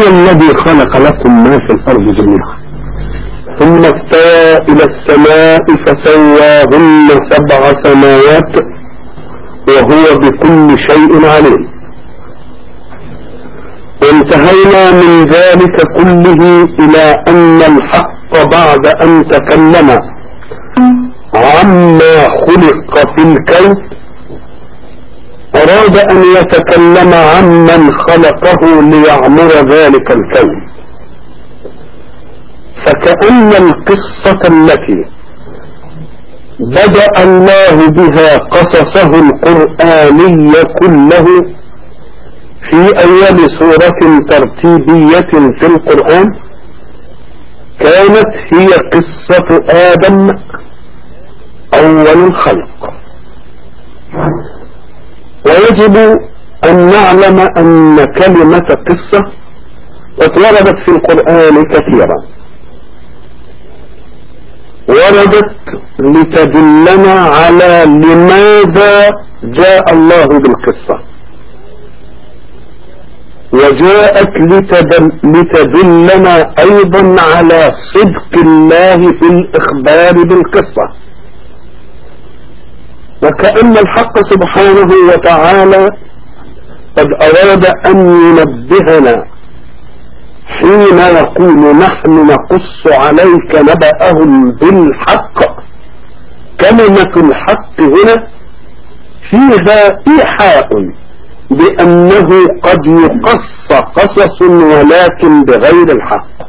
هو الذي خلق لكم ما في الأرض جميعا ثم استوى إلى السماء فسواهن سبع سماوات وهو بكل شيء عليم وانتهينا من ذلك كله إلى أن الحق بعد أن تكلم عما خلق في الكون أراد أن يتكلم عمن خلقه ليعمر ذلك الكون فكأن القصة التي بدأ الله بها قصصه القرآني كله في أول سورة ترتيبية في القرآن كانت هي قصة آدم أول الخلق ويجب أن نعلم أن كلمة قصة قد وردت في القرآن كثيرا وردت لتدلنا على لماذا جاء الله بالقصة وجاءت لتدل لتدلنا أيضا على صدق الله في الإخبار بالقصة وكأن الحق سبحانه وتعالى قد أراد أن ينبهنا حين يقول نحن نقص عليك نبأهم بالحق كلمة الحق هنا فيها إيحاء بأنه قد يقص قصص ولكن بغير الحق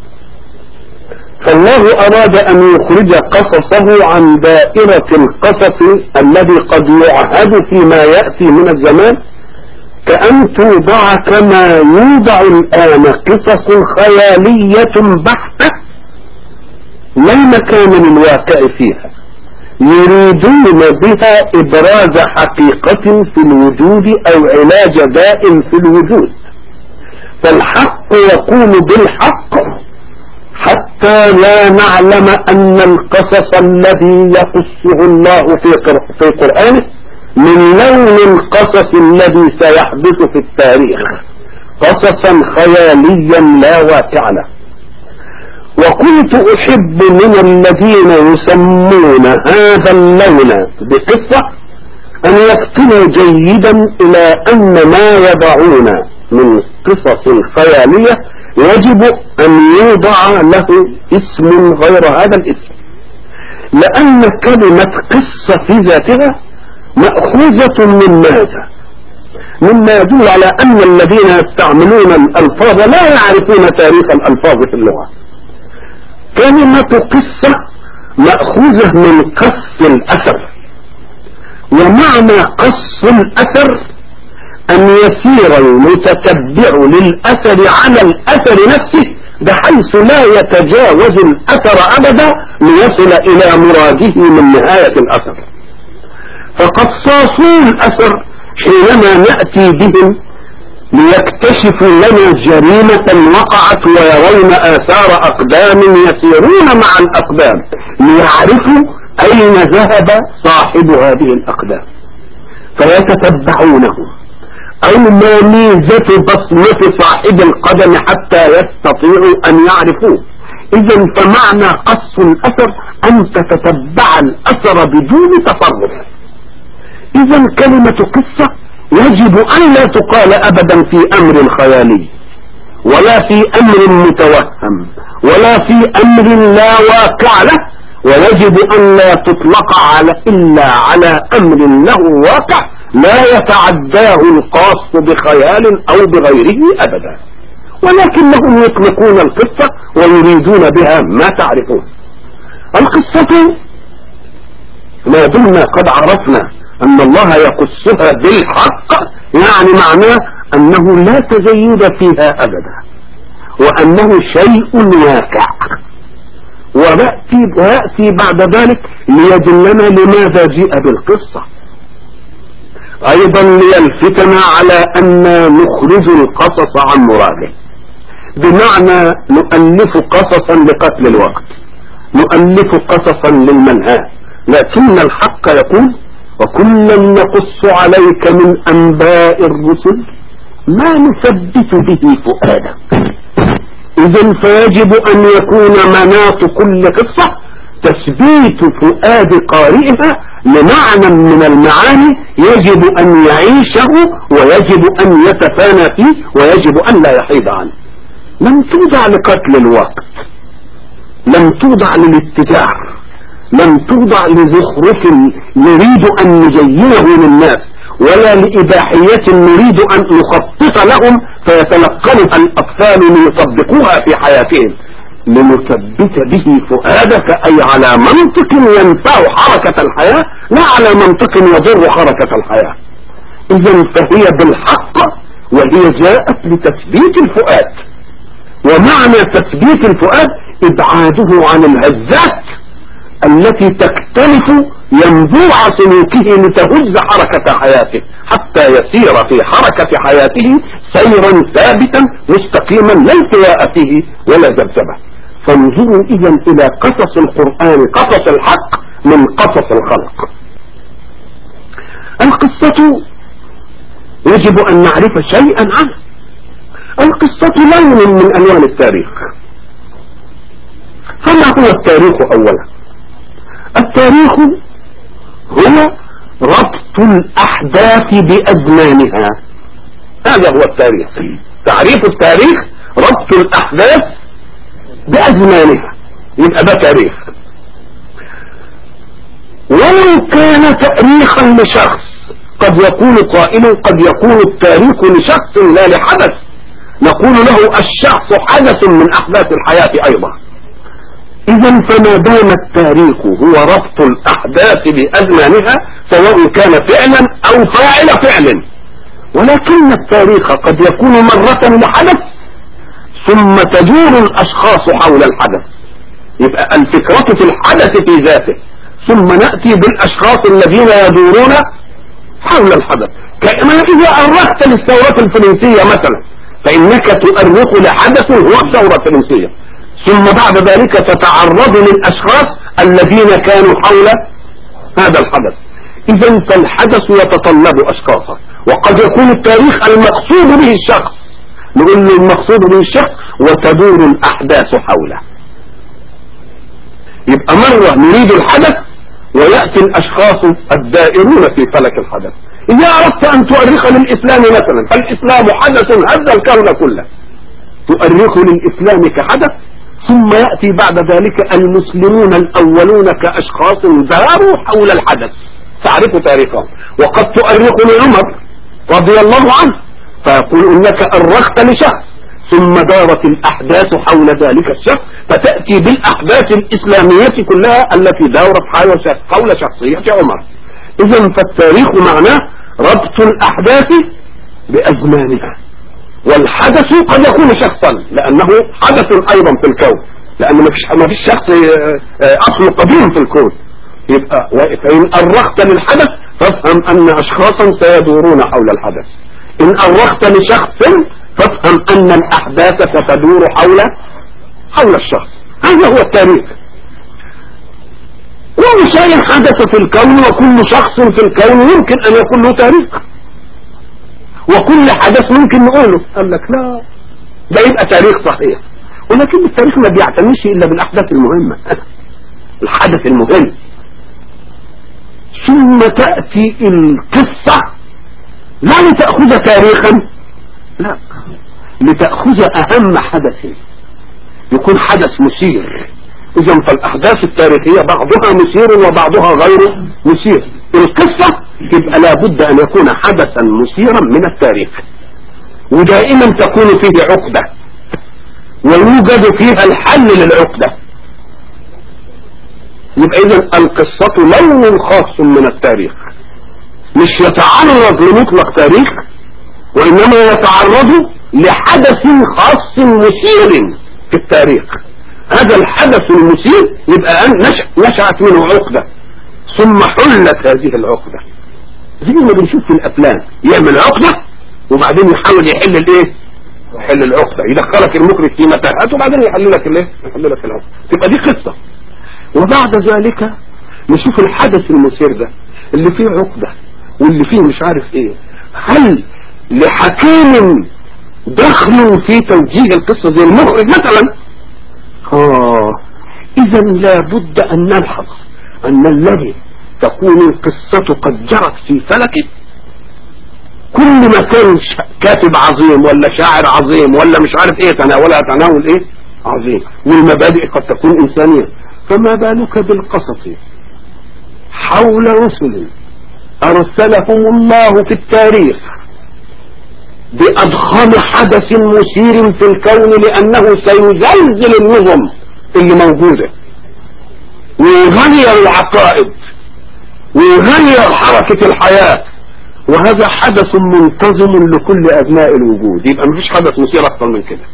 فالله أراد أن يخرج قصصه عن دائرة القصص الذي قد يعهد فيما يأتي من الزمان كأن توضع كما يوضع الآن قصص خيالية بحتة لا مكان للواقع فيها يريدون بها إبراز حقيقة في الوجود أو علاج داء في الوجود فالحق يقوم بالحق حتى لا نعلم أن القصص الذي يقصه الله في في قرآنه من لون القصص الذي سيحدث في التاريخ قصصا خياليا لا واقع له وكنت أحب من الذين يسمون هذا اللون بقصة أن يفطنوا جيدا إلى أن ما يضعون من قصص خيالية يجب أن يوضع له اسم غير هذا الاسم لأن كلمة قصة في ذاتها مأخوذة من ماذا مما يدل على أن الذين يستعملون الألفاظ لا يعرفون تاريخ الألفاظ في اللغة كلمة قصة مأخوذة من قص الأثر ومعنى قص الأثر أن يسير المتتبع للأثر على الأثر نفسه بحيث لا يتجاوز الأثر أبدا ليصل إلى مراده من نهاية الأثر فقصاصو الأثر حينما نأتي بهم ليكتشفوا لنا جريمة وقعت ويرون آثار أقدام يسيرون مع الأقدام ليعرفوا أين ذهب صاحب هذه الأقدام فيتتبعونه أو ما ميزة بصمة صاحب القدم حتى يستطيعوا أن يعرفوه إذا فمعنى قص الأثر أن تتتبع الأثر بدون تصرف إذا كلمة قصة يجب أن لا تقال أبدا في أمر خيالي ولا في أمر متوهم ولا في أمر لا واقع له ويجب أن لا تطلق على إلا على أمر له واقع لا يتعداه القاص بخيال أو بغيره أبدا ولكنهم يطلقون القصة ويريدون بها ما تعرفون القصة ما دمنا قد عرفنا أن الله يقصها بالحق يعني معناه أنه لا تزيد فيها أبدا وأنه شيء واقع ويأتي, ويأتي بعد ذلك ليدلنا لماذا جاء بالقصة أيضا ليلفتنا على أن نخرج القصص عن مراده بمعنى نؤلف قصصا لقتل الوقت نؤلف قصصا للمنهى لكن الحق يقول وكلا نقص عليك من أنباء الرسل ما نثبت به فؤادك اذا فيجب ان يكون مناط كل قصة تثبيت فؤاد قارئها لمعنى من المعاني يجب ان يعيشه ويجب ان يتفانى فيه ويجب ان لا يحيد عنه لم توضع لقتل الوقت لم توضع للاتجار لم توضع لزخرف نريد ان نزينه للناس ولا لإباحية نريد أن نخطط لهم فيتلقنها الأطفال ليطبقوها في حياتهم لنثبت به فؤادك أي على منطق ينفع حركة الحياة لا على منطق يضر حركة الحياة إذا فهي بالحق وهي جاءت لتثبيت الفؤاد ومعنى تثبيت الفؤاد إبعاده عن الهزات التي تختلف ينبوع سلوكه لتهز حركة حياته حتى يسير في حركة حياته سيرا ثابتا مستقيما لا التواء فيه ولا ذبذبة فانظروا اذا الى قصص القرآن قصص الحق من قصص الخلق القصة يجب ان نعرف شيئا عنها القصة لون من الوان التاريخ فما هو التاريخ اولا التاريخ هو ربط الأحداث بأزمانها هذا هو التاريخ تعريف التاريخ ربط الأحداث بأزمانها يبقى ده تاريخ ولو كان تاريخا لشخص قد يكون قائلا قد يكون التاريخ لشخص لا لحدث نقول له الشخص حدث من أحداث الحياة أيضا اذا فما دام التاريخ هو ربط الاحداث بازمانها سواء كان فعلا او فاعل فعل ولكن التاريخ قد يكون مرة لحدث ثم تدور الاشخاص حول الحدث يبقى الفكرة في الحدث في ذاته ثم نأتي بالاشخاص الذين يدورون حول الحدث كما اذا ارخت للثورة الفرنسية مثلا فانك تؤرخ لحدث هو الثورة الفرنسية ثم بعد ذلك تتعرض للأشخاص الذين كانوا حول هذا الحدث إذا فالحدث يتطلب أشخاصا وقد يكون التاريخ المقصود به الشخص نقول له المقصود به الشخص وتدور الأحداث حوله يبقى مرة نريد الحدث ويأتي الأشخاص الدائرون في فلك الحدث إذا أردت أن تؤرخ للإسلام مثلا فالإسلام حدث هز الكون كله تؤرخ للإسلام كحدث ثم يأتي بعد ذلك المسلمون الأولون كأشخاص داروا حول الحدث تعرف تاريخهم وقد تؤرخ لعمر رضي الله عنه فيقول إنك أرخت لشخص ثم دارت الأحداث حول ذلك الشخص فتأتي بالأحداث الإسلامية كلها التي دارت حول شخصية عمر إذا فالتاريخ معناه ربط الأحداث بأزمانها والحدث قد يكون شخصا لأنه حدث أيضا في الكون لأن ما فيش ما فيش شخص أصله قديم في الكون يبقى فإن أرخت للحدث فافهم أن أشخاصا سيدورون حول الحدث إن أرخت لشخص فافهم أن الأحداث ستدور حول حول الشخص هذا هو التاريخ كل شيء حدث في الكون وكل شخص في الكون يمكن أن يكون له تاريخ وكل حدث ممكن نقوله قال لك لا ده يبقى تاريخ صحيح ولكن التاريخ ما بيعتمدش إلا بالأحداث المهمة الحدث المهم ثم تأتي القصة لا لتأخذ تاريخا لا لتأخذ أهم حدث يكون حدث مثير إذا فالأحداث التاريخية بعضها مثير وبعضها غير مثير القصة يبقى لابد أن يكون حدثا مثيرا من التاريخ ودائما تكون فيه عقدة ويوجد فيها الحل للعقدة يبقى إذا القصة لون خاص من التاريخ مش يتعرض لمطلق تاريخ وإنما يتعرض لحدث خاص مثير في التاريخ هذا الحدث المثير يبقى نشأ نشأت منه عقدة ثم حلت هذه العقدة زي ما بنشوف في الأفلام يعمل عقدة وبعدين يحاول يحل الايه يحل العقدة يدخلك المخرج في متاهات وبعدين يحل لك الايه يحل لك العقدة تبقى دي قصة وبعد ذلك نشوف الحدث المثير ده اللي فيه عقدة واللي فيه مش عارف ايه هل لحكيم دخل في توجيه القصة زي المخرج مثلا اه اذا لابد ان نلحظ ان الذي تكون القصة قد جرت في فلكه كل ما كان كاتب عظيم ولا شاعر عظيم ولا مش عارف ايه تناولها تناول ايه عظيم والمبادئ قد تكون انسانية فما بالك بالقصص حول رسل ارسلهم الله في التاريخ بأضخم حدث مثير في الكون لأنه سيزلزل النظم اللي موجودة ويغير العقائد ويغير حركة الحياة وهذا حدث منتظم لكل أبناء الوجود يبقى مفيش حدث مثير أكثر من كده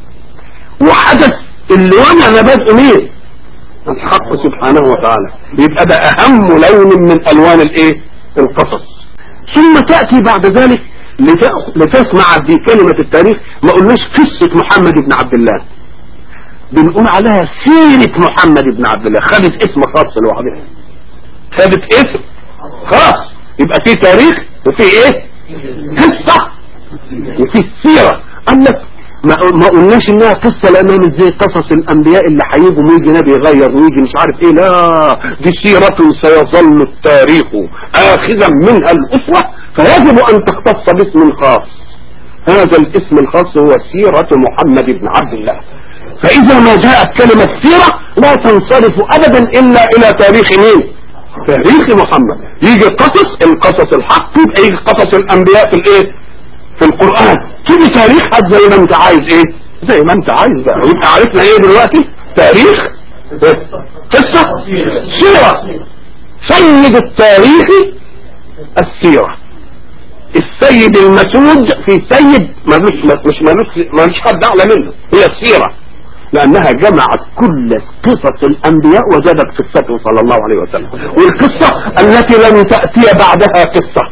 وحدث اللي وانا مبادئ مين الحق سبحانه وتعالى يبقى ده أهم لون من ألوان الايه القصص ثم تأتي بعد ذلك لتسمع دي كلمة التاريخ ما قلناش قصة محمد بن عبد الله بنقول عليها سيرة محمد بن عبد الله خدت اسم خاص لوحدها خدت اسم خاص يبقى في تاريخ وفي ايه قصة وفي سيرة قال لك ما, ما قلناش انها قصة لانها مش زي قصص الانبياء اللي هيجوا ويجي نبي يغير ويجي مش عارف ايه لا دي سيرة سيظل التاريخ اخذا منها الاسوة فيجب ان تختص باسم خاص هذا الاسم الخاص هو سيرة محمد بن عبد الله فاذا ما جاءت كلمة سيرة لا تنصرف ابدا الا الى تاريخ مين تاريخ محمد يجي قصص القصص الحق يبقى يجي قصص الانبياء في الايه في القرآن تيجي تاريخ حد زي ما انت عايز ايه زي ما انت عايز بقى يبقى عرفنا ايه دلوقتي تاريخ قصة سيرة سيد التاريخ السيرة السيد المسود في سيد ملوش مش ملوش ملوش حد اعلى منه هي السيرة لانها جمعت كل قصص الانبياء وزادت قصته صلى الله عليه وسلم والقصة التي لم تأتي بعدها قصة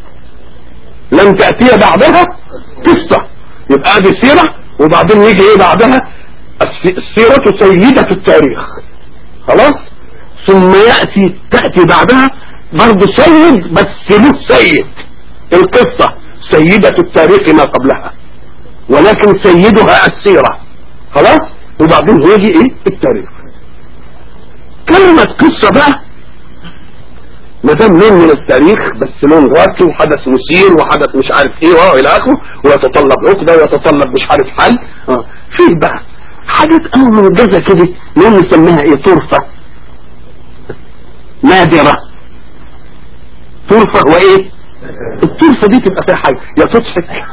لم تأتي بعدها قصة يبقى دي سيرة وبعدين يجي ايه بعدها السيرة سيدة التاريخ خلاص ثم يأتي تأتي بعدها برضه سيد بس له سيد القصة سيدة التاريخ ما قبلها ولكن سيدها السيرة خلاص وبعدين يجي ايه التاريخ كلمة قصة بقى ما دام لون من التاريخ بس لون راقي وحدث مثير وحدث مش عارف ايه والى اخره ويتطلب عقده ويتطلب مش عارف حل اه في بقى حاجات قوي موجزه كده نقوم نسميها ايه طرفه نادره طرفه وايه الطرفه دي تبقى فيها حاجه يا تضحك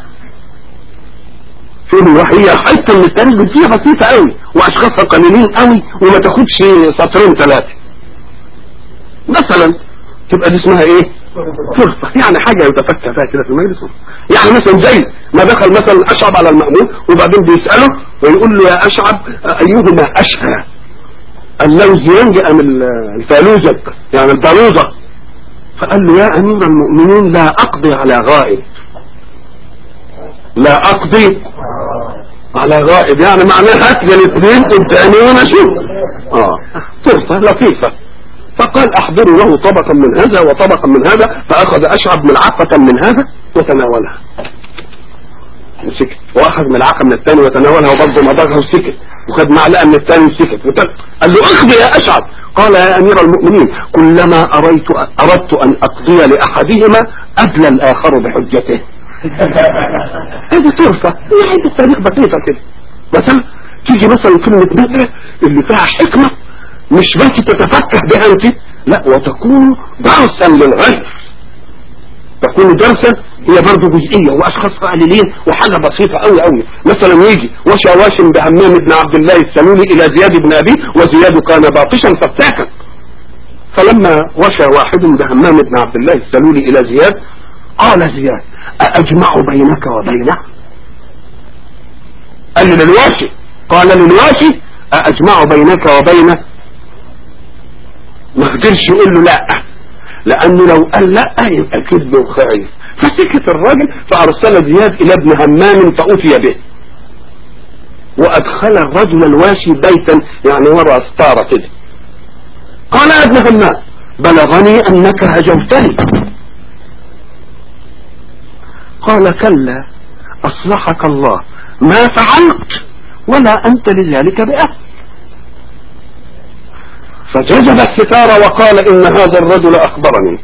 فين وهي حته من التاريخ فيها بسيطه قوي واشخاصها قليلين قوي وما تاخدش سطرين ثلاثه مثلا تبقى دي اسمها ايه فرصة يعني حاجة يتفكر فيها كده في المجلس يعني مثلا زي ما دخل مثلا اشعب على المأمون وبعدين بيسأله ويقول له يا اشعب ايهما اشهى اللوز ينجأ من الفالوزة يعني البالوزة فقال له يا امير المؤمنين لا اقضي على غائب لا اقضي على غائب يعني معناها هات لي الاثنين قدامي وانا اشوف اه فرصة لطيفة فقال احضروا له طبقا من هذا وطبقا من هذا فاخذ اشعب ملعقة من هذا وتناولها وسكت واخذ ملعقة من الثاني وتناولها وبرضه مضغها وسكت وخد معلقة من الثاني وسكت قال له اخذ يا اشعب قال يا امير المؤمنين كلما اريت اردت ان اقضي لاحدهما ادلى الاخر بحجته هذه طرفة هي حته تاريخ بسيطة كده مثلا تيجي مثلا كلمة بدر اللي فيها حكمة مش بس تتفكه بها انت لا وتكون درسا للغير تكون درسا هي برضه جزئية واشخاص قليلين وحاجة بسيطة قوي قوي مثلا يجي وشى واشم بهمام بن عبد الله السلولي الى زياد بن ابي وزياد كان باطشا فتاكا فلما وشى واحد بهمام بن عبد الله السلولي الى زياد قال زياد أأجمع بينك وبينه قال للواشي قال للواشي أأجمع بينك وبينه ما قدرش يقول له لا لانه لو قال لا يبقى كذب وخائف فسكت الراجل فارسل زياد الى ابن همام فاتي به وادخل الرجل الواشي بيتا يعني ورا ستارة كده قال يا ابن همام بلغني انك هجوتني قال كلا أصلحك الله ما فعلت ولا أنت لذلك بأهل فجذب الستار وقال إن هذا الرجل أخبرني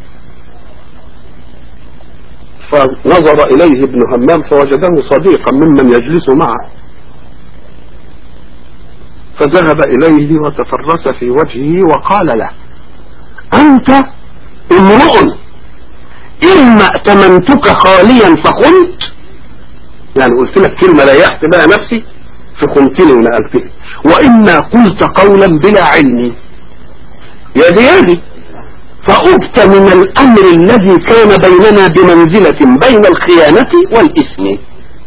فنظر إليه ابن همام فوجده صديقا ممن يجلس معه فذهب إليه وتفرس في وجهه وقال له أنت امرؤ إما ائتمنتك خاليا فخنت يعني قلت لك كلمة ريحت بها نفسي فخنتني ونقلتني وإما قلت قولا بلا علم يا دي يا دي فأبت من الأمر الذي كان بيننا بمنزلة بين الخيانة والإثم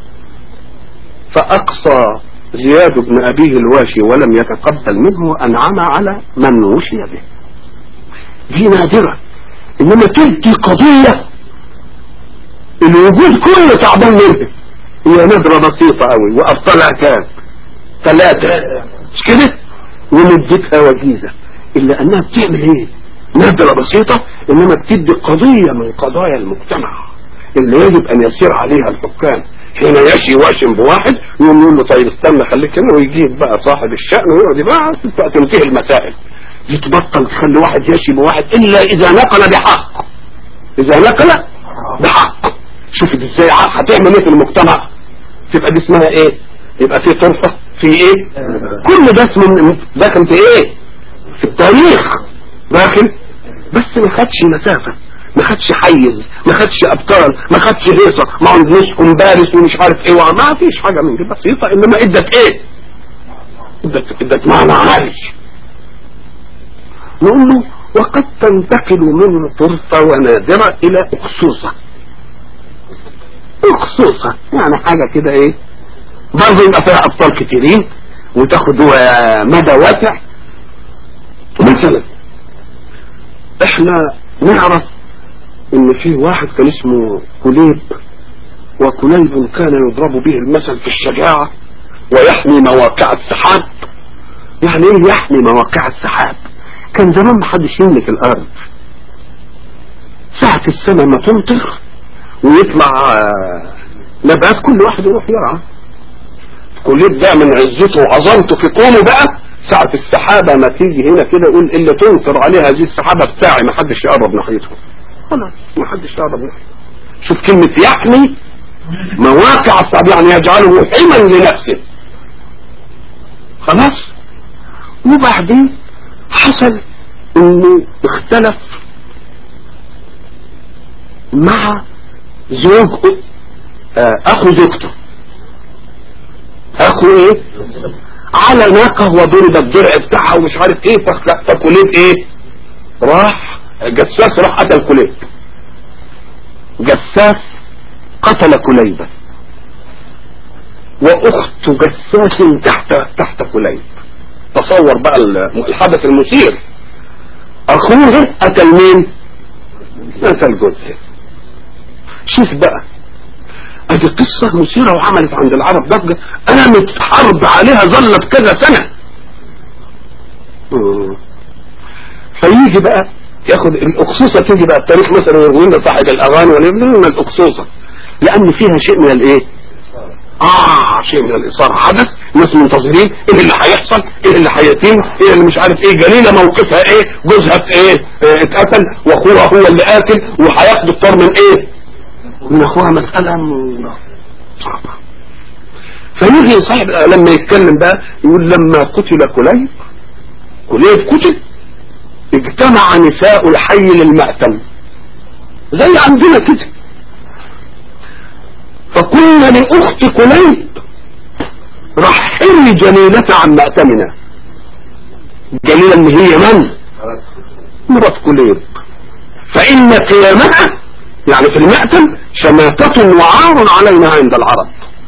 فأقصى زياد بن أبيه الواشي ولم يتقبل منه وأنعم على من وشي به دي نادرة إنما تلك قضية الوجود كله تعبان منها هي نادرة بسيطة قوي وأبطالها كام ثلاثة مش كده ومدتها وجيزة إلا أنها بتعمل إيه نادرة بسيطة إنما بتدي قضية من قضايا المجتمع اللي يجب أن يسير عليها الحكام حين يشي واشم بواحد يقوم يقول له طيب استنى خليك هنا ويجيب بقى صاحب الشأن ويقعد بقى تنتهي المسائل يتبطل تخلي واحد يشي بواحد إلا إذا نقل بحق إذا نقل بحق شوف ازاي هتعمل ايه في المجتمع تبقى دي اسمها ايه يبقى في طرفة في ايه كل ده اسمه داخل في ايه في التاريخ داخل بس ما خدش مسافة ما خدش حيز ما خدش ابطال ما خدش هيصة ما عندناش كومبارس ومش عارف ايه ما فيش حاجة من دي بسيطة انما ادت ايه ادت ادت معنى عالي نقول له وقد تنتقل من طرفة ونادرة الى اخصوصة اخصوصة يعني حاجة كده ايه برضه يبقى فيها ابطال كتيرين وتاخد مدى واسع مثلا احنا نعرف ان في واحد كان اسمه كليب وكليب كان يضرب به المثل في الشجاعة ويحمي مواقع السحاب يعني ايه يحمي مواقع السحاب كان زمان محدش يملك الارض ساعة السنة ما تمطر ويطلع نبات كل واحد يروح يرعى كليب ده من عزته وعظمته في قومه بقى ساعة السحابة ما تيجي هنا كده يقول اللي تنكر عليها هذه السحابة بتاعي ما حدش يقرب ناحيتهم خلاص ما حدش يقرب ناحيته شوف كلمة يحمي مواقع الصعب يعني يجعله حما لنفسه خلاص وبعدين حصل انه اختلف مع زوج آه اخو زوجته اخو ايه على ناقة وضرب الدرع بتاعها ومش عارف ايه فكليب ايه راح جساس راح قتل كليب جساس قتل كليبا واخت جساس تحت تحت كليب تصور بقى الحدث المثير اخوه قتل مين قتل جوزها شوف بقى ادي قصة مثيرة وعملت عند العرب ضجة قامت حرب عليها ظلت كذا سنة فيجي بقى ياخد الاقصوصة تيجي بقى التاريخ مثلا يروي لنا صاحب الاغاني ولا لنا الاقصوصة لان فيها شيء من الايه اه شيء من الاثارة حدث الناس منتظرين ايه اللي هيحصل ايه اللي هيتم ايه اللي مش عارف ايه جليلة موقفها ايه جوزها ايه اه اتقتل واخوها هو اللي قاتل وهياخد الطار من ايه من اخوها مسألة صعبة فيجي صاحب لما يتكلم بقى يقول لما قتل كليب كليب قتل اجتمع نساء الحي للمأتم زي عندنا كده فقلنا لأخت كليب رحلي جليلة عن مأتمنا جليلة اللي هي من مرات كليب فإن قيامها يعني في المأتم شماتة وعار علينا عند العرب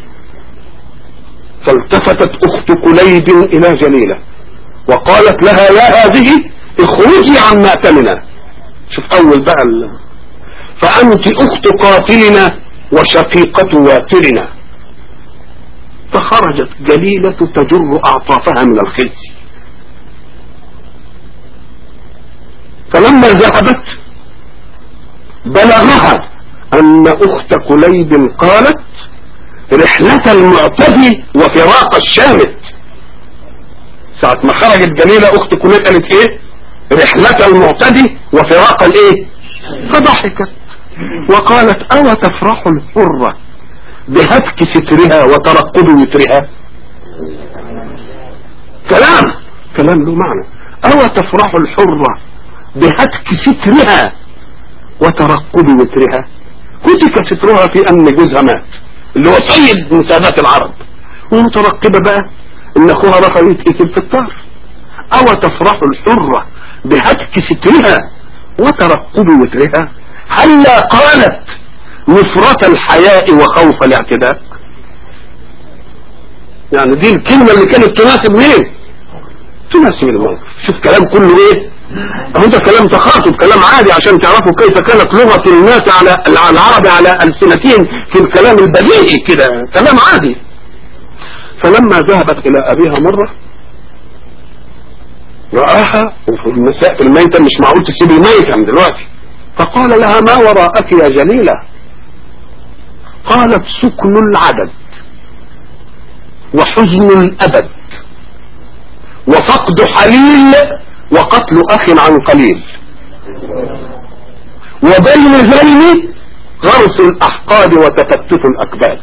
فالتفتت اخت كليب الى جليلة وقالت لها يا هذه اخرجي عن مأتمنا شوف اول بقى ال... فانت اخت قاتلنا وشقيقة واترنا فخرجت جليلة تجر اعطافها من الخزي فلما ذهبت بلغها ان اخت كليب قالت رحلة المعتدي وفراق الشامت ساعة ما خرجت جميلة اخت كليب قالت ايه رحلة المعتدي وفراق الايه فضحكت وقالت او تفرح الحرة بهتك سترها وترقب وترها كلام كلام له معنى او تفرح الحرة بهتك سترها وترقب وترها كتك سترها في ان جوزها مات اللي هو سيد من سادات العرب ومترقبة بقى ان اخوها بقى يتقتل في الطار او تفرح الحرة بهتك سترها وترقب وترها هلا قالت نفرة الحياء وخوف الاعتداء يعني دي الكلمة اللي كانت تناسب مين تناسب الموقف شوف كلام كله ايه اهو ده كلام تخاطب كلام عادي عشان تعرفوا كيف كانت لغة الناس على العرب على ألسنتهم في الكلام البديهي كده كلام عادي فلما ذهبت الى ابيها مرة رآها وفي المساء في الميتة مش معقول تسيب الميتة من دلوقتي فقال لها ما وراءك يا جليلة قالت سكن العدد وحزن الأبد وفقد حليل وقتل أخ عن قليل وبين ذلك غرس الأحقاد وتفتت الأكباد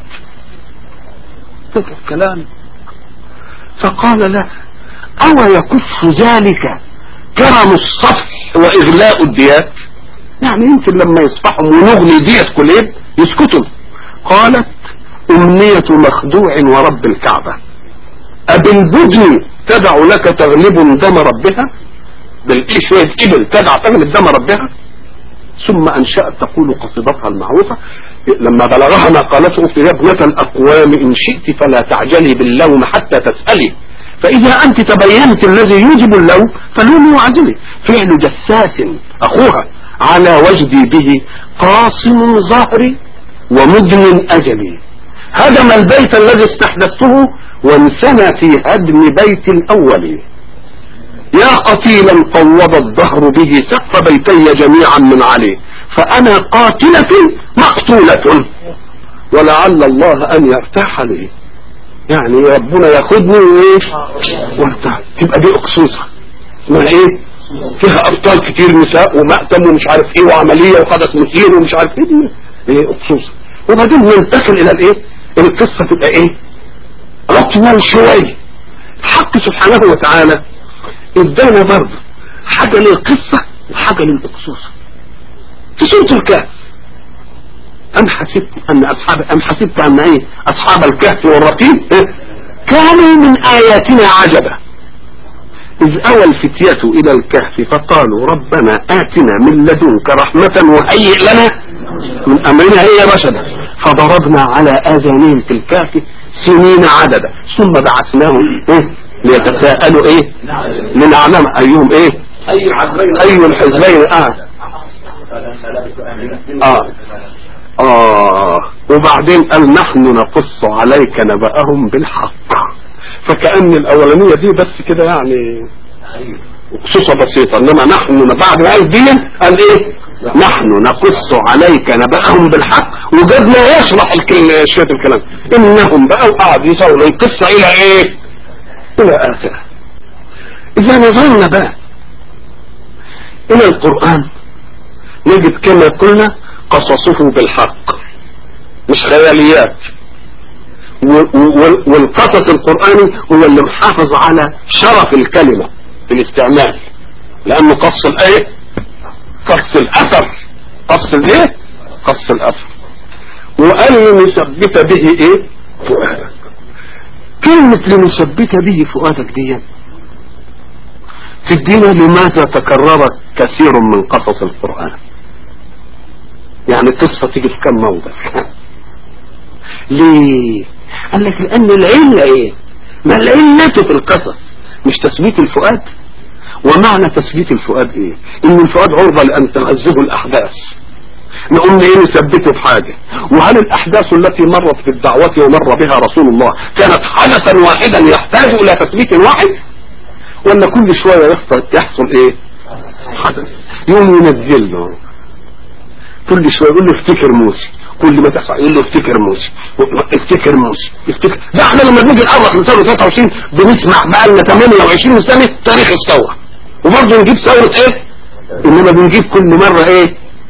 الكلام فقال له أو يكف ذلك كرم الصفح وإغلاء الديات يعني يمكن لما يصفحهم ونغني ديت كليب يسكتوا قالت أمنية مخدوع ورب الكعبة أبالبدن تدع لك تغلب دم ربها بالإيه شوية إبل تدع تغلب دم ربها ثم أنشأت تقول قصيدتها المعروفة لما بلغها ما قالته في ابنة الأقوام إن شئت فلا تعجلي باللوم حتى تسألي فإذا أنت تبينت الذي يوجب اللوم فلومي وعجلي فعل جساس أخوها على وجدي به قاصم ظهري ومدن أجلي هدم البيت الذي استحدثته وانسنى في هدم بيت الأول يا قتيلا قوض الظهر به سقف بيتي جميعا من عليه فأنا قاتلة مقتولة ولعل الله أن يرتاح لي يعني ربنا ياخدني وايه وارتاح تبقى دي أقصوصة اسمها ايه فيها أبطال كتير نساء ومأتم ومش عارف ايه وعملية وحدث مثير ومش عارف ايه دي ايه أقصوصة وبعدين ننتقل إلى الايه القصة تبقى ايه أطول شوية الحق سبحانه وتعالى ادانا برضه حاجة للقصة وحاجة للأقصوصة في سورة الكهف أم حسبت أن أصحاب أم حسبت أن إيه أصحاب الكهف والرقيم إيه؟ كانوا من آياتنا عجبا إذ أوى الفتية إلى الكهف فقالوا ربنا آتنا من لدنك رحمة وهيئ لنا من أمرنا هي رشدا فضربنا على آذانهم في الكهف سنين عددا ثم بعثناهم إيه؟ ليتساءلوا إيه لنعلم أيهم إيه أي الحزبين أي الحزبين آه آه آه وبعدين قال نحن نقص عليك نبأهم بالحق فكأن الأولانية دي بس كده يعني خصوصة بسيطة إنما نحن بعد ما قال دي قال إيه نحن نقص عليك نبأهم بالحق وجدنا يشرح الكلمة شوية الكلام إنهم بقى وقعد يسولوا القصة إلى إيه إلى آخره إذا نظرنا بقى إلى القرآن نجد كما قلنا قصصه بالحق مش خياليات والقصص القرآني هو اللي محافظ على شرف الكلمة في الاستعمال لأنه قص الآية قص الأثر قص الإيه قص الأثر وقال لنثبت به إيه فؤادك كلمة لنثبت به فؤادك دي تدينا لماذا تكررت كثير من قصص القرآن يعني القصة تيجي في كم موضع ليه قال لك لان العلة ايه ما العلة في القصص مش تثبيت الفؤاد ومعنى تثبيت الفؤاد ايه ان الفؤاد عرضة لان تنزه الاحداث نقوم ايه نثبته بحاجة وهل الاحداث التي مرت في الدعوة ومر بها رسول الله كانت حدثا واحدا يحتاج الى تثبيت واحد ولا كل شوية يحصل, يحصل ايه حدث يوم ينزل له كل شويه يقول له افتكر موسى كل ما تحصل يقول له افتكر موسى افتكر موسى افتكر ده احنا لما بنيجي نقرب من ثوره 23 بنسمع بقى لنا 28 سنه تاريخ الثوره وبرضه نجيب ثوره ايه؟ انما بنجيب كل مره ايه؟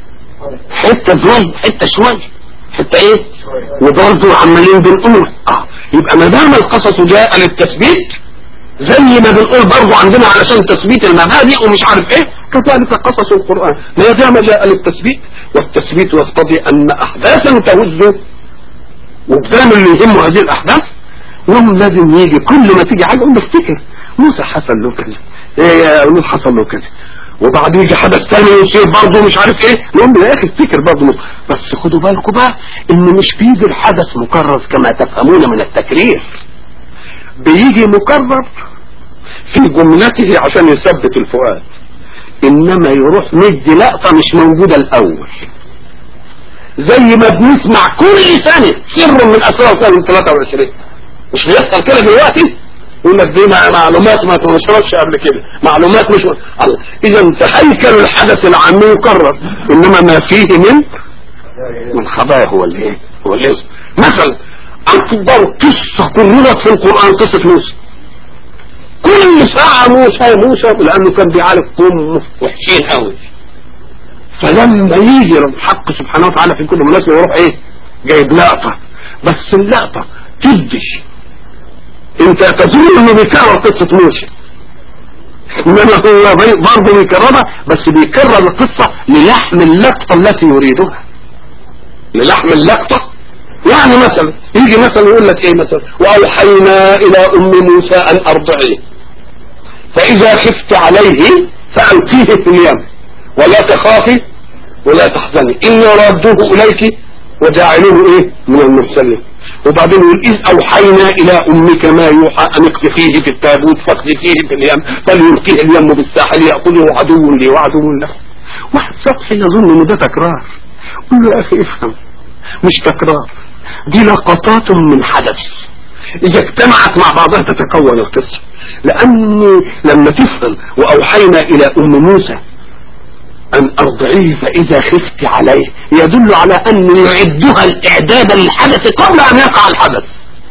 حته شويه حته شويه حته ايه؟ وبرضه عمالين بنقول اه يبقى ما دام القصص جاء للتثبيت زي ما بنقول برضه عندنا علشان تثبيت المبادئ ومش عارف ايه كذلك قصص القرآن ما دام جاء للتثبيت والتثبيت يقتضي ان احداثا تهز وقدام اللي يهمه هذه الاحداث يوم لازم يجي كل ما تيجي حاجه يقول له افتكر موسى حصل له كذا ايه يا نوح حصل له كذا وبعد يجي حدث تاني يصير برضه مش عارف ايه نقول له يا اخي افتكر برضه موسى. بس خدوا بالكم بقى ان مش بيجي الحدث مكرر كما تفهمون من التكرير بيجي مكرر في جملته عشان يثبت الفؤاد انما يروح مدي لقطة مش موجودة الاول زي ما بنسمع كل سنة سر من اسرار سنة 23 مش بيحصل كده دلوقتي يقول لك دي معلومات ما تنشرتش قبل كده معلومات مش الله اذا تهيكل الحدث العام يكرر انما ما فيه من من خبايا هو الايه هو الاسم مثلا اكبر قصة كررت في القرآن قصة موسى كل ساعة موسى موسى لانه كان بيعالج قوم وحشين قوي فلما يجي الحق سبحانه وتعالى في كل مناسبة يروح ايه جايب لقطة بس اللقطة تدي انت تظن انه بيكرر قصة موسى انما هو برضه بيكررها بس بيكرر القصة للحم اللقطة التي يريدها للحم اللقطة يعني مثلا يجي مثلا يقول لك ايه مثلا واوحينا الى ام موسى ان ارضعيه فاذا خفت عليه فالقيه في اليم ولا تخافي ولا تحزني اني رادوه اليك وجاعلوه ايه من المرسلين وبعدين يقول اذ اوحينا الى امك ما يوحى ان اقذفيه في التابوت فاقذفيه في اليم فليلقيه اليم بالساحل ياخذه عدو لي وعدو له واحد سطحي يظن ان ده تكرار قل له يا اخي افهم مش تكرار دي لقطات من حدث اذا اجتمعت مع بعضها تتكون القصة لان لما تفهم واوحينا الى ام موسى ان ارضعيه فاذا خفت عليه يدل على ان يعدها الاعداد للحدث قبل ان يقع الحدث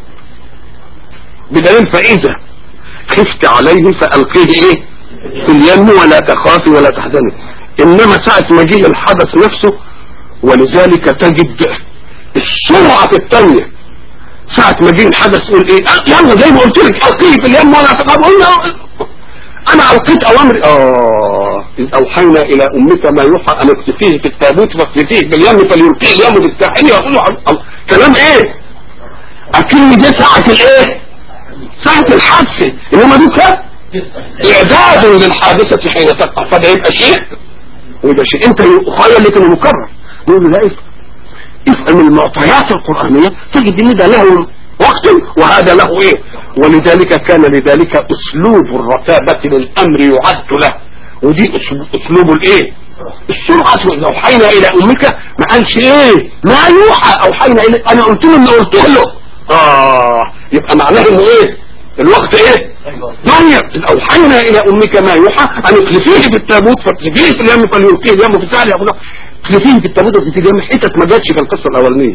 بدليل فاذا خفت عليه فالقيه ايه في اليم ولا تخافي ولا تحزني انما ساعة ما جه الحدث نفسه ولذلك تجد السرعة الثانية ساعة ما جه الحدث يقول ايه يلا زي ما قلت لك القيه في اليم ولا تخافي قلنا انا القيت اوامري اه اذ اوحينا الى امك ما يوحى ان اقذفيه في التابوت فاقذفيه باليم فليلقيه اليم بالساحل يقول كلام ايه اكن دي ساعة الايه ساعة الحادثة انما دي كان اعداد للحادثة حين تقع فده يبقى شيء ويبقى شيء انت خيال لك انه مكرر يقول لا افهم افهم المعطيات القرآنية تجد ان ده له وقت وهذا له ايه ولذلك كان لذلك اسلوب الرتابة للامر يعد له ودي اسلوب الايه السرعة اذا اوحينا الى امك ما قالش ايه ما يوحى اوحينا الى انا قلت له اللي قلت له اه يبقى معناه انه ايه الوقت ايه دنيا اوحينا الى امك ما يوحى ان اقذفيه في التابوت فاقذفيه في اليم فليلقيه اليم في السهل يقول اقذفيه في التابوت وفي اليم حتت ما جاتش في القصه الاولانيه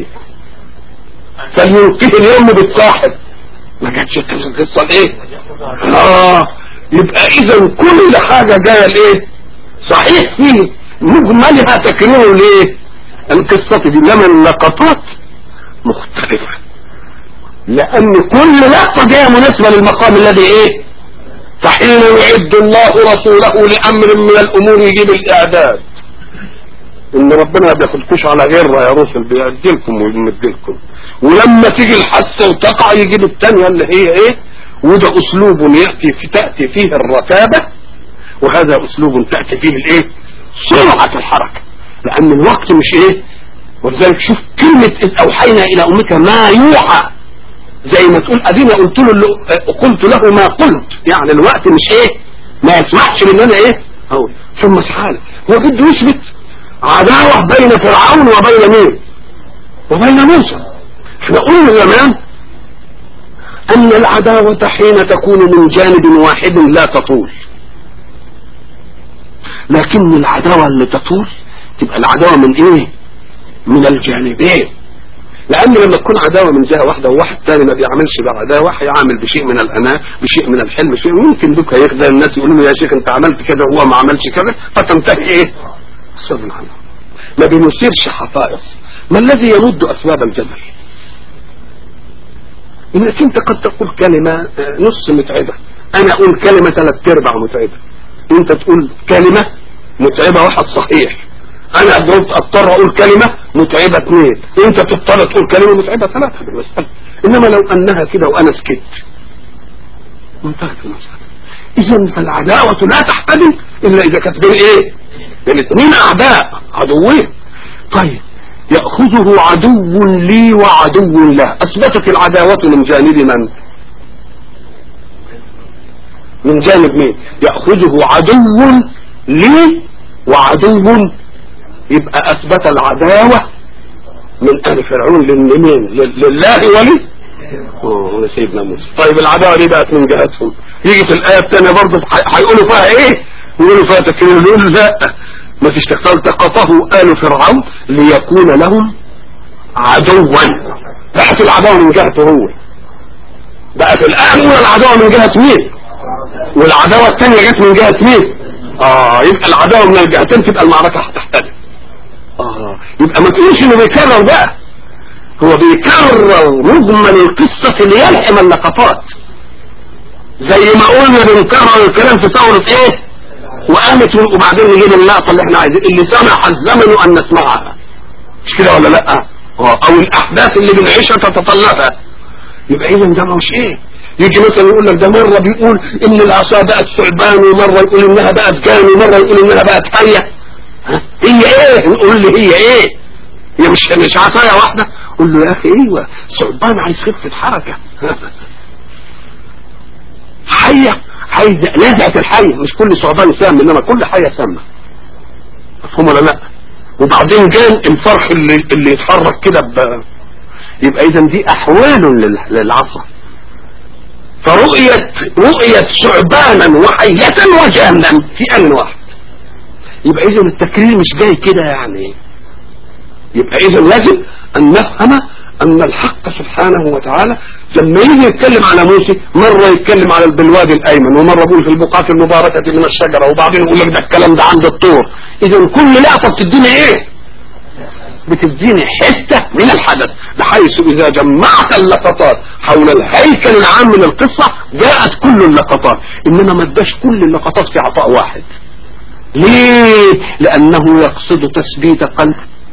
فليلقيه اليم بالصاحب ما جاتش في القصه الايه اه يبقى اذا كل حاجه جايه الايه صحيح فيه مجملها تكرير ليه القصه دي لما اللقطات مختلفه لان كل لقطة جاية مناسبة للمقام الذي ايه فحين يعد الله رسوله لامر من الامور يجيب الاعداد ان ربنا ما بياخدكوش على غيره يا رسل بيعدلكم ويمدلكم ولما تيجي الحادثه وتقع يجيب الثانيه اللي هي ايه وده اسلوب ياتي في تاتي فيه الرتابه وهذا اسلوب تاتي فيه الايه سرعه الحركه لان الوقت مش ايه ولذلك شوف كلمه اذ اوحينا الى امك ما يوحى زي ما تقول ادينا قلت له اللي قلت له ما قلت يعني الوقت مش ايه ما يسمحش ان انا ايه اقول ثم سبحانه هو بده يثبت عداوة بين فرعون وبين مين وبين موسى احنا قلنا زمان ان العداوة حين تكون من جانب واحد لا تطول لكن العداوة اللي تطول تبقى العداوة من ايه من الجانبين لان لما تكون عداوه من جهه واحده وواحد ثاني ما بيعملش بعداوه هيعمل بشيء من الاناء بشيء من الحلم شيء ممكن دوك هيخزى الناس يقولوا له يا شيخ انت عملت كذا وهو ما عملش كذا فتنتهي ايه؟ سبحان الله ما بنثيرش حفائظ ما الذي يمد اسباب الجدل؟ انك انت قد تقول كلمه نص متعبه انا اقول كلمه ثلاث ارباع متعبه انت تقول كلمه متعبه واحد صحيح انا ضربت اضطر اقول كلمة متعبة اثنين انت تضطر تقول كلمة متعبة ثلاثة بالمسألة انما لو انها كده وانا سكت انتهت المسألة اذا فالعداوة لا تحتدم الا اذا كانت بين ايه بين اثنين اعداء عدوين طيب يأخذه عدو لي وعدو له اثبتت العداوة من جانب من من جانب مين يأخذه عدو لي وعدو يبقى اثبت العداوة من ال فرعون لمين لله ولي اوه سيدنا موسى طيب العداوة دي بقت من جهتهم يجي في الايه الثانيه برضه هيقولوا فيها ايه يقولوا فيها تكريم يقول لا ما فيش تختار التقطه ال فرعون ليكون لهم عدوا بقت العداوة من جهته هو بقت الان اولى العداوة من جهة مين والعداوة الثانية جت من جهة مين اه يبقى العداوة من الجهتين تبقى المعركة هتحتدم اه يبقى ما تقولش انه بيكرر بقى هو بيكرر مجمل القصة ليلحم اللقطات زي ما قلنا بنكرر الكلام في ثورة ايه وقامت وبعدين نجيب اللقطة اللي احنا عايزين اللي سمح الزمن ان نسمعها مش كده ولا لا اه او الاحداث اللي بنعيشها تتطلبها يبقى اذا ده مش ايه يجي مثلا يقول لك ده مرة بيقول ان العصا بقت ثعبان ومرة يقول انها بقت جان ومرة يقول انها بقت حية هي ايه نقول له هي ايه هي مش مش عصايه واحده قول له يا اخي ايوه ثعبان عايز خفه حركه حيه عايز نزعه الحيه مش كل ثعبان سام انما كل حيه سامه مفهوم ولا لا وبعدين جان الفرح اللي اللي يتحرك كده ب... يبقى اذا دي احوال للعصا فرؤية رؤية ثعبانا وحية وجانا في ان واحد يبقى اذا التكرير مش جاي كده يعني يبقى اذا لازم ان نفهم ان الحق سبحانه وتعالى لما يجي يتكلم على موسى مرة يتكلم على بالوادي الايمن ومرة يقول في البقعة المباركة من الشجرة وبعدين يقول لك ده الكلام ده عند الطور اذا كل لقطة بتديني ايه بتديني حتة من الحدث بحيث اذا جمعت اللقطات حول الهيكل العام من القصة جاءت كل اللقطات انما ما اداش كل اللقطات في عطاء واحد ليه لانه يقصد تثبيت قلب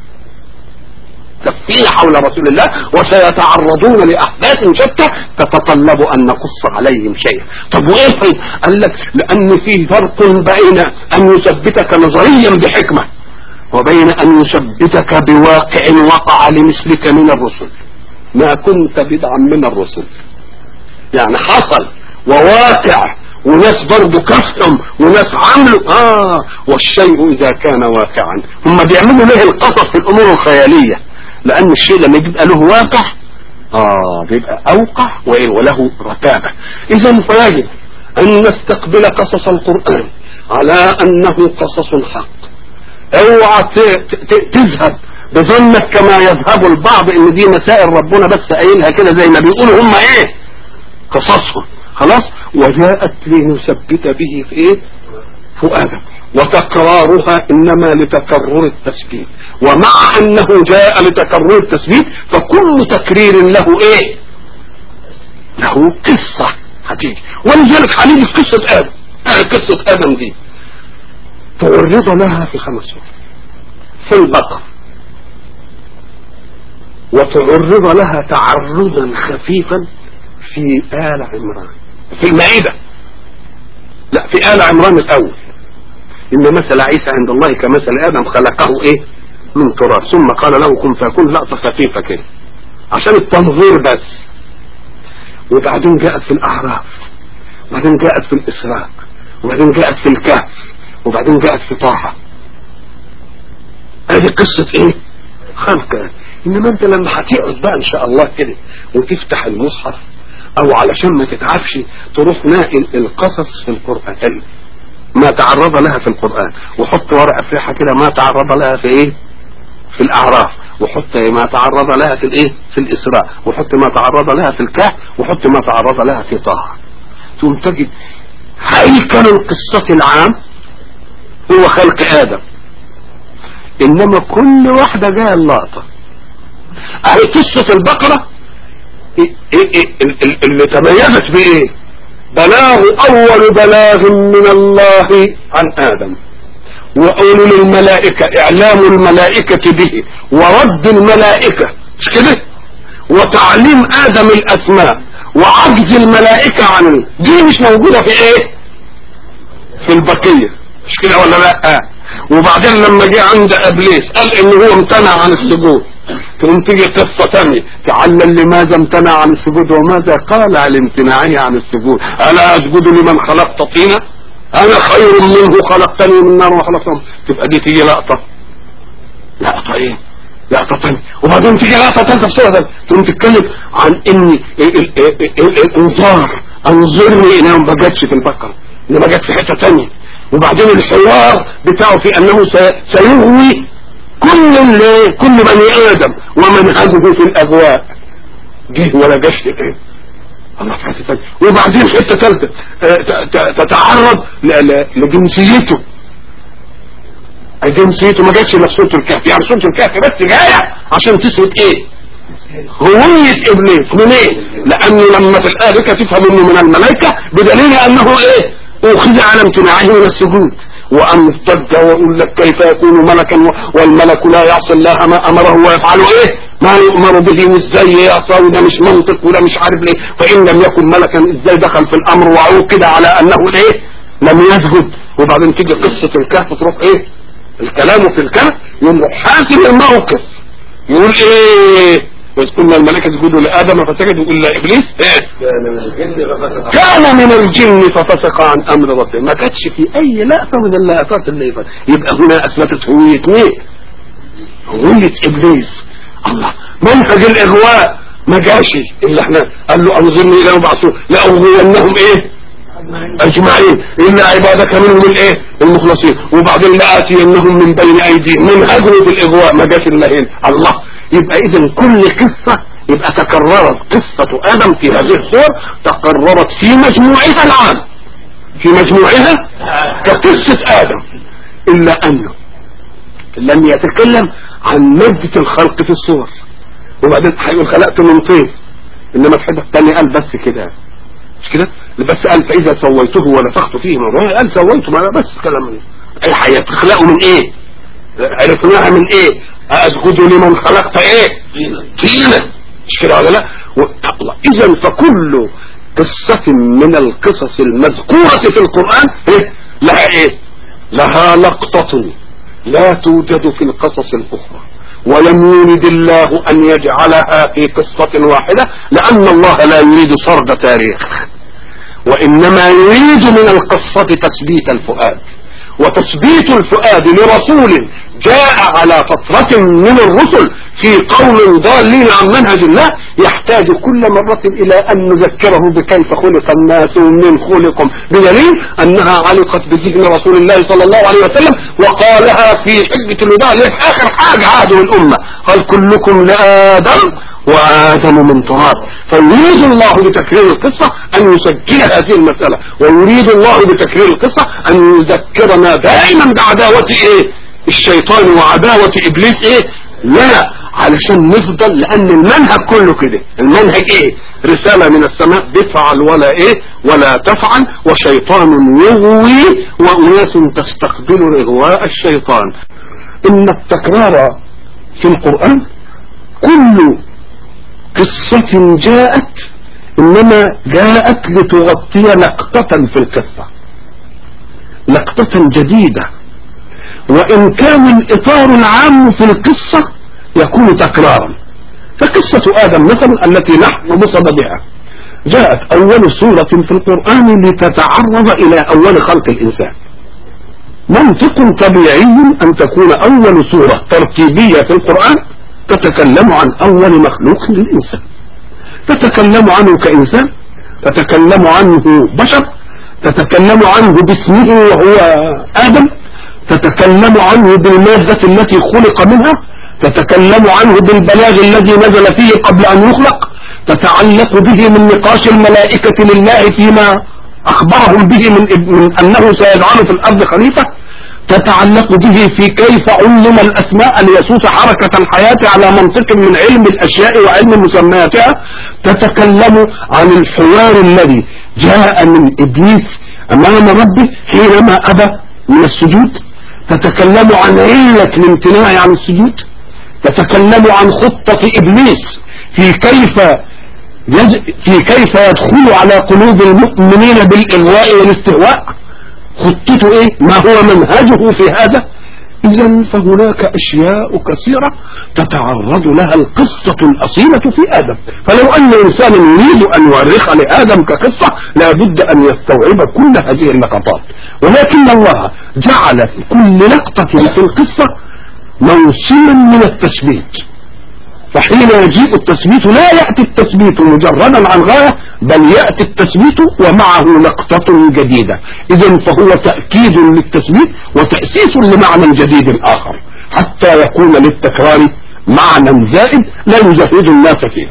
تفصيل حول رسول الله وسيتعرضون لأحداث شتى تتطلب أن نقص عليهم شيئا طب وإيه طيب قال لك لأن في فرق بين أن يثبتك نظريا بحكمة وبين أن يثبتك بواقع وقع لمثلك من الرسل ما كنت بدعا من الرسل يعني حصل وواقع وناس برضه كفهم وناس عملوا اه والشيء اذا كان واقعا هم بيعملوا ليه القصص في الامور الخيالية لان الشيء لما يبقى له واقع اه بيبقى اوقع وايه وله رتابة اذا فيجب ان نستقبل قصص القرآن على انه قصص حق اوعى تذهب بظنك كما يذهب البعض ان دي مسائل ربنا بس قايلها كده زي ما بيقولوا هم ايه قصصهم خلاص وجاءت لنثبت به في ايه فؤادك وتكرارها انما لتكرر التثبيت ومع انه جاء لتكرر التثبيت فكل تكرير له ايه له قصة هتيجي ولذلك هنيجي في قصة ادم آه قصة ادم دي تعرض لها في خمس سور في البقر وتعرض لها تعرضا خفيفا في آل عمران في المائدة لا في آل عمران الأول إن مثل عيسى عند الله كمثل آدم خلقه إيه من تراب ثم قال له كن فيكون لقطة خفيفة كده عشان التنظير بس وبعدين جاءت في الأعراف وبعدين جاءت في الإسراء وبعدين جاءت في الكهف وبعدين جاءت في طه هذه قصة ايه خلق انما انت لما هتقعد بقى ان شاء الله كده وتفتح المصحف او علشان ما تتعبش تروح ناقل القصص في القرآن ما تعرض لها في القرآن وحط ورقة فيها كده ما تعرض لها في ايه في الاعراف وحط ما تعرض لها في الايه في الاسراء وحط ما تعرض لها في الكهف وحط ما تعرض لها في طه ثم تجد هيكل القصة العام هو خلق ادم انما كل واحدة جاء اللقطة اهي قصة البقرة إيه إيه إيه اللي تميزت بايه بلاغ اول بلاغ من الله عن ادم وقول للملائكة اعلام الملائكة به ورد الملائكة مش كده وتعليم ادم الاسماء وعجز الملائكة عنه دي مش موجودة في ايه في البقية مش كده ولا لا وبعدين لما جه عند ابليس قال ان هو امتنع عن السجود تقوم تيجي قصة ثانية تعلل لماذا امتنع عن السجود وماذا قال عن امتناعه عن السجود الا اسجد لمن خلقت طينا انا خير منه خلقتني من نار وخلقته تبقى دي تيجي لقطة لقطة ايه لقطة ثانية وبعدين تيجي لقطة ثالثة في سورة تقوم تتكلم عن ان الانظار انظرني انها ما جاتش في البقرة اللي ما جاتش في حتة ثانية وبعدين الحوار بتاعه في انه سيغوي كل كل بني ادم ومنهجه في الاغواء جه ولا جاش ايه الله في حته ثانيه وبعدين حته ثالثه تتعرض لجنسيته جنسيته ما جاتش الا في سوره الكهف يعني سوره الكهف بس جايه عشان تثبت ايه هوية ابليس من ايه لانه لما في الايه تفهم انه من الملائكة بدليل انه ايه اخذ على امتناعه من السجود وأن ارتد ويقول لك كيف يكون ملكا والملك لا يعصي الله ما أمره ويفعل إيه ما يؤمر به وإزاي يعصى وده مش منطق وده مش عارف ليه فإن لم يكن ملكا إزاي دخل في الأمر وعوقد على أنه إيه لم يسجد وبعدين تيجي قصة الكهف تروح إيه الكلام في الكهف يقوم حاسم الموقف يقول إيه وإذ قلنا الملائكة اسجدوا لآدم فسجدوا إلا إبليس إيه؟ كان من الجن ففسق عن أمر ربه ما كانتش في أي لقطة من اللقطات اللي يبقى, يبقى هنا أثبتت هوية مين؟ هوية إبليس الله منهج الإغواء ما جاش إلا احنا قال له أنظرني إلى يبعثوا لأغوينهم إيه؟ أجمعين إلا عبادك منهم الإيه؟ المخلصين وبعدين لآتينهم من بين أيديهم منهجه بالإغواء ما جاش إلا هنا الله يبقى اذا كل قصة يبقى تكررت قصة ادم في هذه الصور تكررت في مجموعها العام في مجموعها كقصة ادم الا انه لم يتكلم عن مادة الخلق في الصور وبعدين هيقول خلقت من طين انما الحته الثانيه قال بس كده مش كده بس قال فاذا سويته ونفخت فيه من روحي قال سويته ما بس كلام اي هيخلقه من ايه عرفناها من ايه اسجد لمن خلقت ايه طينة مش كده ولا لا اذا فكل قصة من القصص المذكورة في القرآن إيه؟ لها ايه لها لقطة لا توجد في القصص الاخرى ولم يريد الله ان يجعلها في قصة واحدة لان الله لا يريد سرد تاريخ وانما يريد من القصة تثبيت الفؤاد وتثبيت الفؤاد لرسول جاء على فترة من الرسل في قوم ضالين عن منهج الله يحتاج كل مرة الى ان نذكره بكيف خلق الناس ومن خلقهم بدليل انها علقت بذهن رسول الله صلى الله عليه وسلم وقالها في حجة الوداع اخر حاجة عهده الامة قال كلكم لآدم وآدم من تراب فيريد الله بتكرير القصة أن يسجل هذه المسألة ويريد الله بتكرير القصة أن يذكرنا دائما بعداوة إيه الشيطان وعداوة إبليس إيه لا علشان نفضل لأن المنهج كله كده المنهج إيه رسالة من السماء بفعل ولا إيه ولا تفعل وشيطان يغوي وأناس تستقبل إغواء الشيطان إن التكرار في القرآن كل قصة جاءت انما جاءت لتغطي لقطة في القصة لقطة جديدة وان كان الاطار العام في القصة يكون تكرارا فقصة ادم مثلا التي نحن بصددها جاءت اول سورة في القرآن لتتعرض الى اول خلق الانسان منطق طبيعي ان تكون اول سورة ترتيبية في القرآن تتكلم عن أول مخلوق للإنسان تتكلم عنه كإنسان تتكلم عنه بشر تتكلم عنه باسمه وهو آدم تتكلم عنه بالمادة التي خلق منها تتكلم عنه بالبلاغ الذي نزل فيه قبل أن يخلق تتعلق به من نقاش الملائكة لله فيما أخبرهم به من, من أنه سيجعل في الأرض خليفة تتعلق به في كيف علم الأسماء ليسوس حركة الحياة على منطق من علم الأشياء وعلم مسمياتها تتكلم عن الحوار الذي جاء من إبليس أمام ربه حينما أبى من السجود تتكلم عن علة الامتناع عن السجود تتكلم عن خطة إبليس في كيف يج... في كيف يدخل على قلوب المؤمنين بالإغواء والاستهواء خطته ايه ما هو منهجه في هذا اذا فهناك اشياء كثيرة تتعرض لها القصة الاصيلة في ادم فلو ان انسانا يريد ان يؤرخ لادم كقصة لابد ان يستوعب كل هذه اللقطات ولكن الله جعل في كل لقطة في القصة موسما من التثبيت فحين يجيء التثبيت لا يأتي التثبيت مجردا عن غاية بل يأتي التثبيت ومعه لقطة جديدة إذا فهو تأكيد للتثبيت وتأسيس لمعنى جديد آخر حتى يكون للتكرار معنى زائد لا يجهد الناس فيه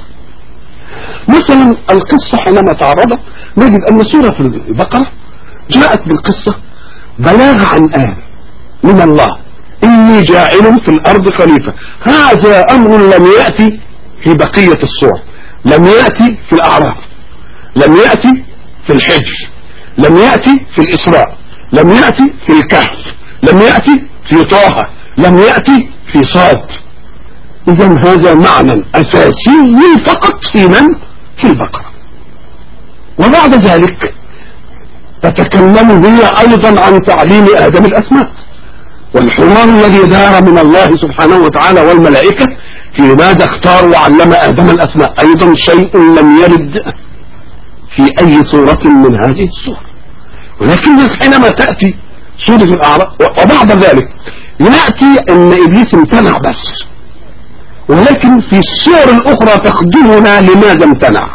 مثلا القصة حينما تعرضت نجد أن سورة البقرة جاءت بالقصة بلاغ عن آل من الله إني جاعل في الأرض خليفة هذا أمر لم يأتي في بقية الصور لم يأتي في الأعراف لم يأتي في الحجر لم يأتي في الإسراء لم يأتي في الكهف لم يأتي في طه لم يأتي في صاد إذا هذا معنى أساسي فقط في من في البقرة وبعد ذلك تتكلم هي أيضا عن تعليم آدم الأسماء والحوار الذي دار من الله سبحانه وتعالى والملائكة في ماذا اختار وعلم آدم الأسماء أيضا شيء لم يرد في أي صورة من هذه الصور ولكن حينما تأتي سورة الأعراف وبعد ذلك يأتي أن إبليس امتنع بس ولكن في الصور الأخرى تخدمنا لماذا امتنع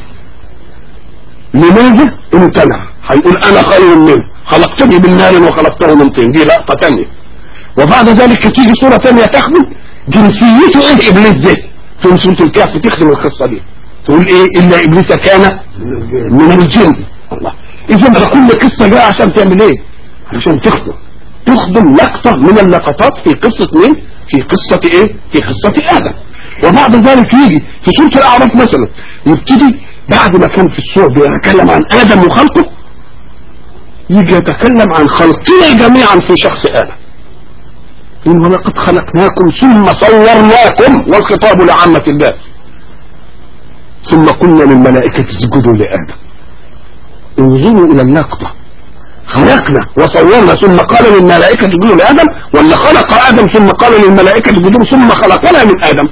لماذا امتنع هيقول أنا خير منه خلقتني من نار وخلقته من طين دي لقطة تانية وبعد ذلك تيجي صورة ثانية تخدم جنسيته ايه ابليس ده تقوم سورة الكهف تخدم القصة دي تقول ايه الا ابليس كان من الجن الله اذا كل قصة جاء عشان تعمل ايه عشان تخدم تخدم لقطة من اللقطات في قصة مين في قصة ايه في قصة ادم وبعد ذلك يجي في سورة الاعراف مثلا يبتدي بعد ما كان في السورة بيتكلم عن ادم وخلقه يجي يتكلم عن خلقنا جميعا في شخص ادم إن ولقد خلقناكم ثم صورناكم والخطاب لعامة الناس ثم قلنا للملائكة اسجدوا لآدم انظروا إلى اللقطة خلقنا وصورنا ثم قال للملائكة اسجدوا لآدم ولا خلق آدم ثم قال للملائكة اسجدوا ثم خلقنا من آدم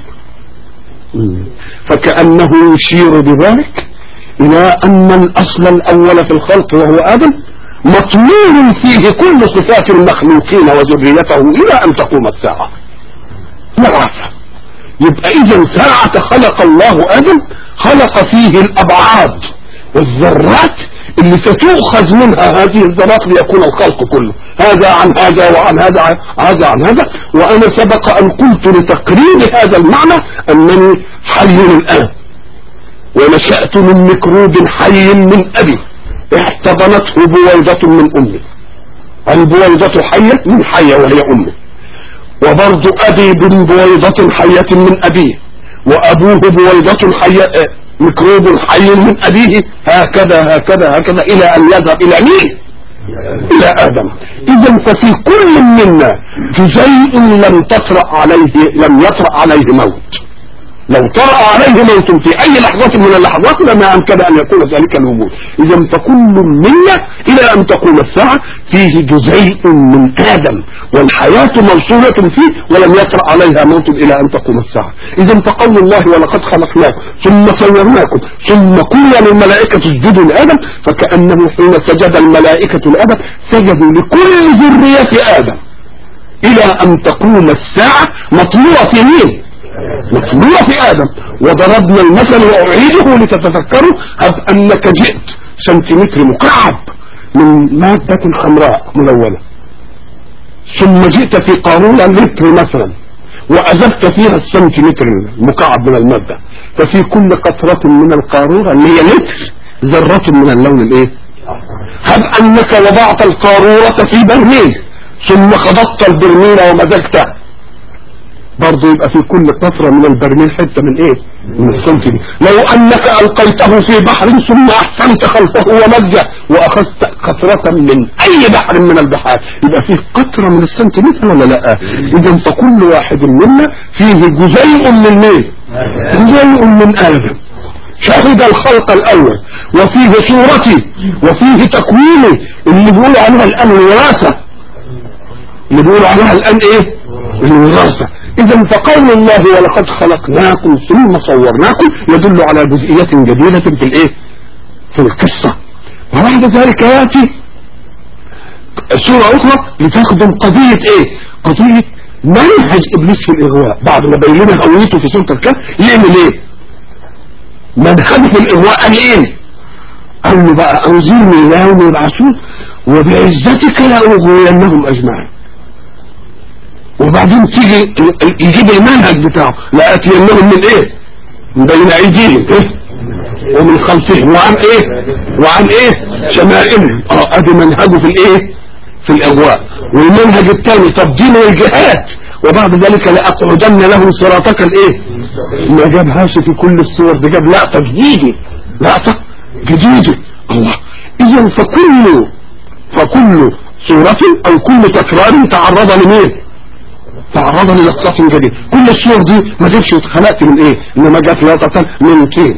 فكأنه يشير بذلك إلى أن الأصل الأول في الخلق وهو آدم مطلوب فيه كل صفات المخلوقين وذريته إلى أن تقوم الساعة مرافة يبقى إذا ساعة خلق الله آدم خلق فيه الأبعاد والذرات اللي ستؤخذ منها هذه الذرات ليكون الخلق كله هذا عن هذا وعن هذا عن هذا عن هذا وأنا سبق أن قلت لتقرير هذا المعنى أنني حي الآن ونشأت من ميكروب حي من أبي احتضنته بويضة من أمه البويضة حية من حية وهي أمه وبرضو أبي بويضة حية من أبيه وأبوه بويضة حية ميكروب حي من أبيه هكذا هكذا هكذا إلى أن يذهب إلى مين إلى آدم إذا ففي كل منا جزيء لم تطرأ عليه لم يطرأ عليه موت لو طرأ عليه موت في أي لحظة من اللحظات لما أمكن أن يكون ذلك الوجود إذا فكل منا إلى أن تقوم الساعة فيه جزيء من آدم والحياة موصولة فيه ولم يطرأ عليها موت إلى أن تقوم الساعة إذا فقول الله ولقد خلقناكم ثم صورناكم ثم قلنا للملائكة اسجدوا لآدم فكأنه حين سجد الملائكة لآدم سجدوا لكل ذرية آدم إلى أن تقوم الساعة مطلوبة في مين مطلوع في آدم وضربنا المثل وأعيده لتتذكروا هب أنك جئت سنتيمتر مكعب من مادة حمراء ملونة ثم جئت في قارورة لتر مثلا وأذبت فيها السنتيمتر المكعب من المادة ففي كل قطرة من القارورة اللي هي لتر ذرة من اللون الايه هب انك وضعت القارورة في برميل ثم خضطت البرميل ومزجته برضه يبقى في كل قطرة من البرميل حتة من ايه من السنتيمتر لو انك القيته في بحر ثم احسنت خلفه ومزه واخذت قطرة من اي بحر من البحار يبقى فيه قطرة من السنتيمتر ولا لا اذا فكل واحد منا فيه جزيء من مين جزيء من ادم شهد الخلق الاول وفيه صورتي وفيه تكويني اللي بيقولوا عليها الان الوراثة اللي بيقولوا عليها الان ايه الوراثة اذا فقول الله ولقد خلقناكم ثم صورناكم يدل على جزئية جديدة في الايه في القصة وبعد ذلك يأتي سورة اخرى لتخدم قضية ايه قضية منهج ابليس في الاغواء بعد ما بين لنا هويته في سورة الكهف يعمل ايه منهج في الاغواء قال ايه قال له بقى انظرني الى يوم يبعثون وبعزتك لاغوينهم اجمعين وبعدين تيجي يجيب المنهج بتاعه لاتينهم من ايه من بين ايديهم ايه ومن خلفهم وعن ايه وعن ايه شمائلهم اه ادي منهجه في الايه في الاغواء والمنهج الثاني تبديل الجهات وبعد ذلك لاقعدن لهم صراطك الايه ما جابهاش في كل الصور ده جاب لقطه جديده لقطه جديده الله اذا فكل فكل صورة او كل تكرار تعرض لمين تعرض للقطة جديد كل الصور دي ما جابش اتخلقت من ايه انما جات لقطة من طين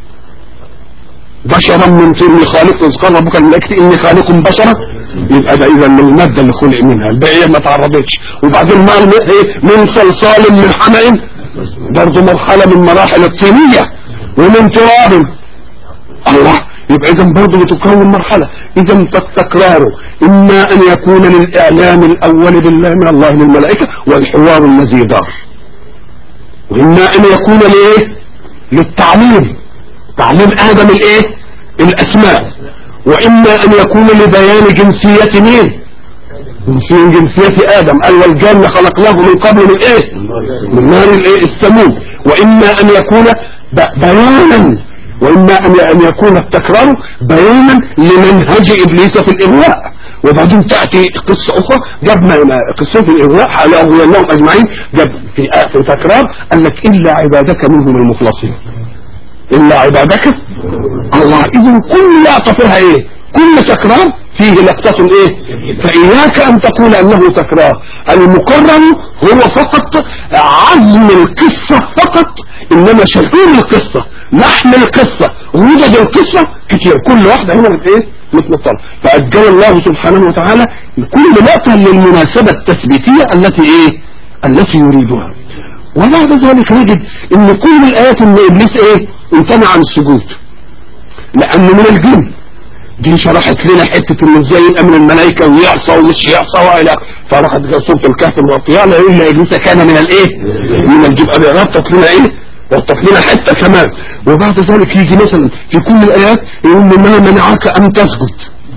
بشرا من طين خالق اذ قال ربك الملائكة اني خالق بشرا يبقى ده اذا من المادة اللي خلق منها الباقية ما تعرضتش وبعدين ما ايه من صلصال من حمأ برضه مرحلة من مراحل الطينية ومن تراب الله يبقى اذا برضه بتكون مرحلة اذا فالتكرار اما ان يكون للاعلام الاول بالله من الله للملائكة والحوار الذي دار واما ان يكون لايه للتعليم تعليم ادم الايه الاسماء واما ان يكون لبيان جنسية مين جنسية جنسية ادم قال والجنة خلقناه من قبل من ايه من نار الايه السموم واما ان يكون بيانا واما ان يكون التكرار بيانا لمنهج ابليس في الاغواء وبعدين تأتي قصة أخرى جاب قصة الإغواء حاله أنهم أجمعين جاب في في تكرار قال لك إلا عبادك منهم المخلصين إلا عبادك الله إذن كل لقطة فيها إيه كل تكرار فيه لقطة إيه فإياك أن تقول أنه تكرار المكرر هو فقط عزم القصة فقط إنما شهور القصة لحم القصة وجد القصة كتير كل واحدة هنا إيه متنطلة فأجل الله سبحانه وتعالى كل لقطة للمناسبة التثبيتية التي إيه التي يريدها وبعد ذلك نجد ان كل الايات ان ابليس ايه امتنع عن السجود لانه من الجن دي شرحت لنا حتة انه ازاي يبقى من الملائكة ويعصى ومش يعصى والى فراحت سورة الكهف مغطية الا ابليس كان من الايه من الجن ربطت لنا ايه ربطت لنا حتة كمان وبعد ذلك يجي مثلا في كل الايات يقول ما منعك ان تسجد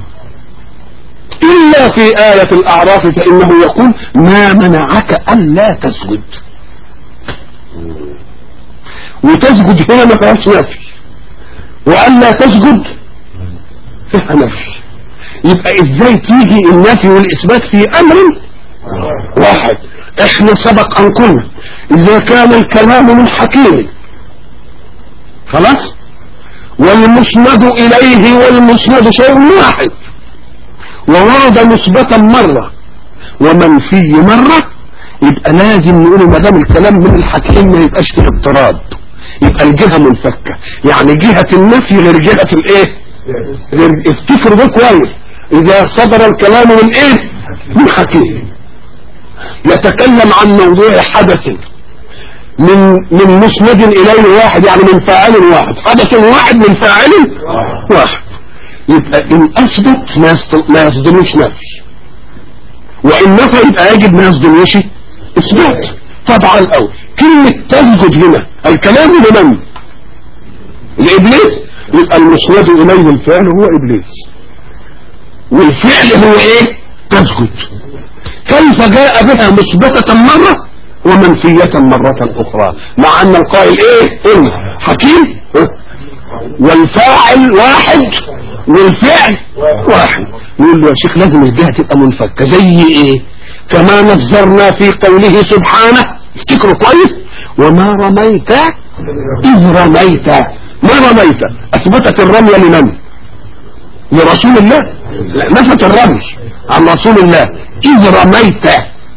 الا في آية الاعراف فانه يقول ما منعك الا تسجد وتسجد هنا ما فيهاش نفي والا تسجد فيها نفي يبقى ازاي تيجي النفي والاثبات في امر واحد احنا سبق ان قلنا اذا كان الكلام من حكيم خلاص والمسند اليه والمسند شيء واحد وورد مثبتا مرة ومنفي مرة يبقى لازم نقول ما دام الكلام من الحكيم ما يبقاش فيه اضطراب يبقى الجهة منفكة يعني جهة النفي غير جهة الايه غير افتكروا ده كويس اذا صدر الكلام من ايه من حكيم يتكلم عن موضوع حدث من من مسند اليه واحد يعني من فاعل واحد حدث واحد من فاعل واحد يبقى ان اثبت ما يصدموش نفي وان نفى يبقى يجب ما يصدموش اثبات طبعا الاول كلمة تسجد هنا الكلام لمن لابليس يبقى المسند اليه الفعل هو ابليس والفعل هو ايه تسجد كيف جاء بها مثبتة مرة ومنفية مرة أخرى مع أن القائل إيه إيه حكيم إيه؟ والفاعل واحد والفعل واحد يقول له يا شيخ لازم الجهة تبقى منفكة زي إيه كما نظرنا في قوله سبحانه افتكروا كويس وما رميت إذ رميت ما رميت أثبتت الرمية لمن لرسول الله لا نفت الرمي عن رسول الله إذ رميت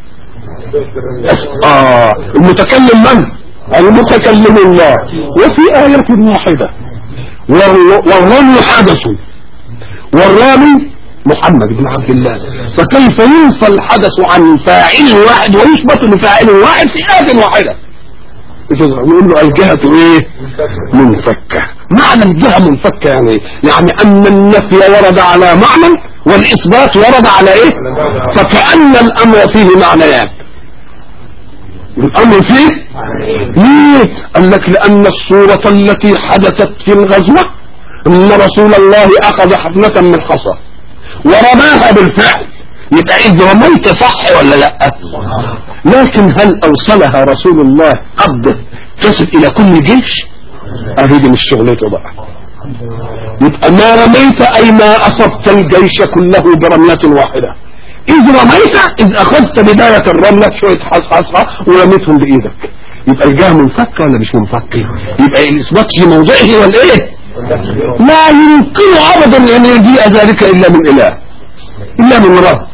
آه المتكلم من المتكلم الله وفي آية واحدة والرمي حدث والرامي محمد بن عبد الله فكيف ينفى الحدث عن فاعل واحد ويثبت لفاعل واحد في آية واحدة يقول له الجهة ايه منفكة معنى الجهة منفكة يعني ايه يعني ان النفي ورد على معنى والاثبات ورد على ايه فكأن الامر فيه معنيان الامر فيه ليه قال لك لان الصورة التي حدثت في الغزوة ان رسول الله اخذ حفنة من حصى ورماها بالفعل يبقى اذا رميت صح ولا لا لكن هل اوصلها رسول الله قبضه تصل الى كل جيش اريد مش شغلته بقى يبقى ما رميت اي ما اصبت الجيش كله برمية واحدة اذ رميت اذ اخذت بداية الرملة شوية حصحصة ورميتهم بايدك يبقى الجهة منفكة ولا مش منفكة يبقى الاثبات في موضعه ولا ايه لا يمكن ابدا ان يجيء ذلك الا من اله الا من رب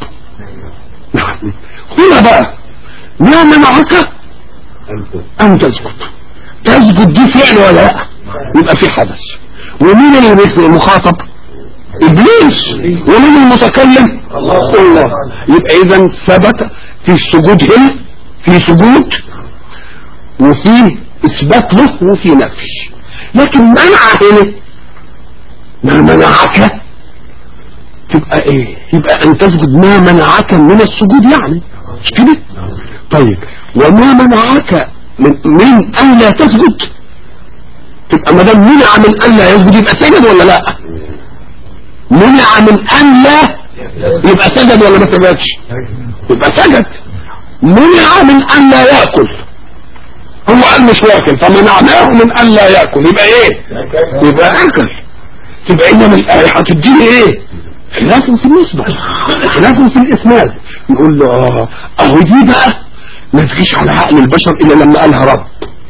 هنا بقى ما منعك ان تسجد تسجد دي فعل ولا لا يبقى في حدث ومين اللي المخاطب ابليس ومين المتكلم الله يبقى اذا ثبت في السجود هنا في سجود وفي اثبات له وفي نفي لكن منع هنا ما منعك تبقى ايه يبقى ان تسجد ما منعك من السجود يعني مش كده طيب وما منعك من, من ان لا تسجد تبقى ما دام منع من ان لا يسجد يبقى سجد ولا لا منع من ان لا يبقى سجد ولا ما سجدش يبقى سجد منع من ان لا ياكل هو قال مش واكل فمنعناه من ان لا ياكل يبقى ايه يبقى اكل تبقى انما الايه هتديني ايه خلاف في النسبة خلاف في الاسناد نقول له اه اهو دي بقى ما تجيش على عقل البشر الا لما قالها رب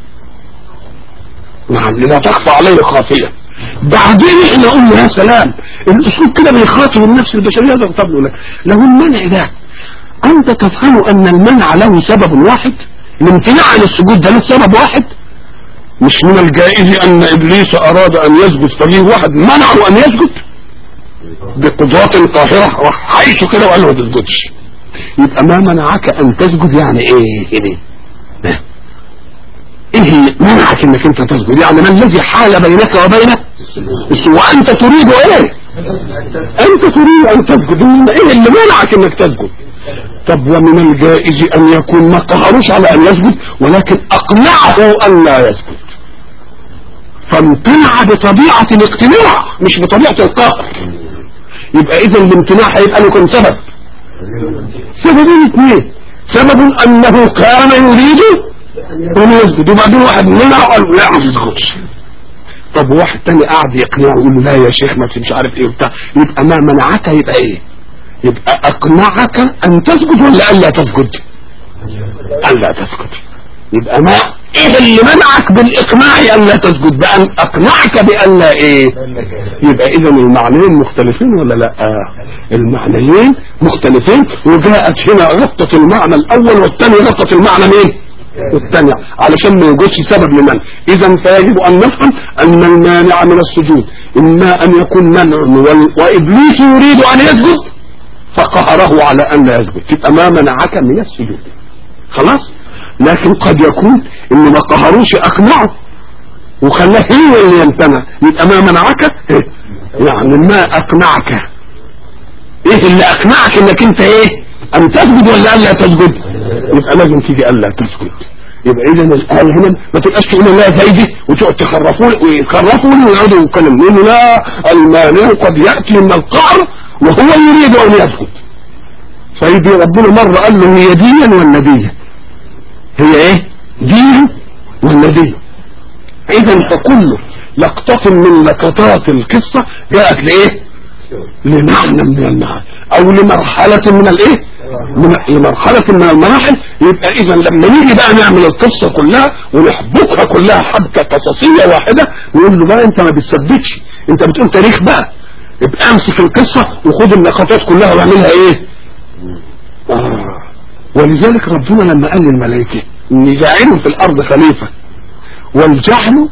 نعم لا تخفى عليه خافية بعدين احنا قلنا يا سلام الاسلوب كده بيخاطب النفس البشرية ده طب لك له المنع ده انت تفهم ان المنع له سبب واحد الامتناع عن السجود ده له سبب واحد مش من الجائز ان ابليس اراد ان يسجد فجيه واحد منعه ان يسجد بقدرات قاهرة وحيث كده وقال له ما تسجدش يبقى ما منعك ان تسجد يعني ايه كده ايه منعك انك انت تسجد يعني ما الذي حال بينك وبين وانت تريد ايه انت تريد ان تسجد ايه اللي منعك انك تسجد طب ومن الجائز ان يكون ما قهروش على ان يسجد ولكن اقنعه ان لا يسجد فامتنع بطبيعة الاقتناع مش بطبيعة القهر يبقى اذا الامتناع هيبقى له كم سبب سببين اثنين سبب انه كان يريد ان يسجد وبعدين واحد منع قال لا ما تسجدش طب واحد تاني قاعد يقنعه يقول له لا يا شيخ ما مش عارف ايه وبتاع يبقى ما منعك يبقى ايه يبقى اقنعك ان تسجد ولا الا تسجد الا تسجد يبقى ما ايه اللي منعك بالاقناع ان لا تسجد بان اقنعك بان لا ايه يبقى اذا المعنيين مختلفين ولا لا المعنيين مختلفين وجاءت هنا غطت المعنى الاول والثاني غطت المعنى مين والثاني علشان ما يوجدش سبب لمنع اذا فيجب ان نفهم ان المانع من السجود اما ان يكون منع وابليس يريد ان يسجد فقهره على ان لا يسجد يبقى ما منعك من السجود خلاص لكن قد يكون ان ما قهروش اقنعه وخلاه هو اللي يمتنع يبقى ما منعك يعني ما اقنعك ايه اللي اقنعك انك انت ايه ان تسجد ولا الا تسجد يبقى لازم تيجي الا تسجد يبقى اذا الايه هنا ما تبقاش تقول لا زيدي وتقعد تخرفوا ويخرفوا ويقعدوا يتكلموا يقولوا لا المانع قد ياتي من القهر وهو يريد ان يسجد سيدي ربنا مره قال له هي ديا ولا ديا هي ايه دين ولا دين اذا فكل لقطة من لقطات القصة جاءت لايه لمعنى من المعاني او لمرحلة من الايه من لمرحلة من المراحل يبقى اذا لما نيجي بقى نعمل القصة كلها ونحبكها كلها حبكة قصصية واحدة نقول له بقى انت ما بتصدقش انت بتقول تاريخ بقى يبقى امسك القصة وخد اللقطات كلها واعملها ايه آه. ولذلك ربنا لما قال للملائكة ان جاعل في الارض خليفة والجعل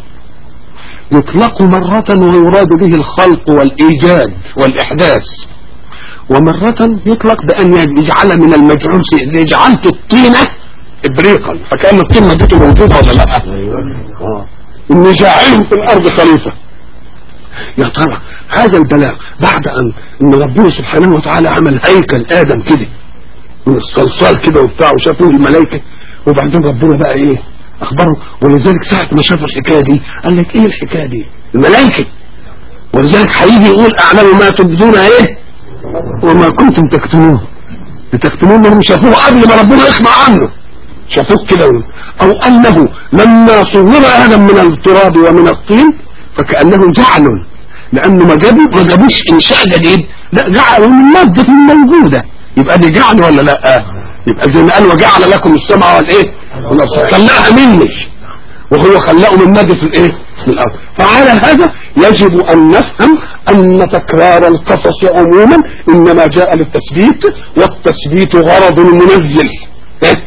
يطلق مرة ويراد به الخلق والإيجاد والإحداث ومرة يطلق بأن يجعل من المجعول شيء جعلت الطينة إبريقا فكأن الطين مادته موجودة ولا لا آه. إني جاعل في الأرض خليفة يا ترى هذا البلاغ بعد أن إن ربنا سبحانه وتعالى عمل هيكل آدم كده من الصلصال كده وبتاع وشافوه الملائكة وبعدين ربنا بقى إيه اخبره ولذلك ساعة ما شافوا الحكاية دي قال لك ايه الحكاية دي الملائكة ولذلك هيجي يقول اعلم ما تبدون ايه وما كنتم تكتمون بتكتمون انهم شافوه قبل ما ربنا يسمع عنه شافوه كده او انه لما صور ادم من التراب ومن الطين فكأنه جعل لانه ما جابوا ما جابوش انشاء جديد لا جعلوا من مادة موجودة يبقى دي جعل ولا لا يبقى زي ما قال وجعل لكم السمع والايه خلقها مني وهو خلقه من مادة الايه من الارض فعلى هذا يجب ان نفهم ان تكرار القصص عموما انما جاء للتثبيت والتثبيت غرض المنزل إيه؟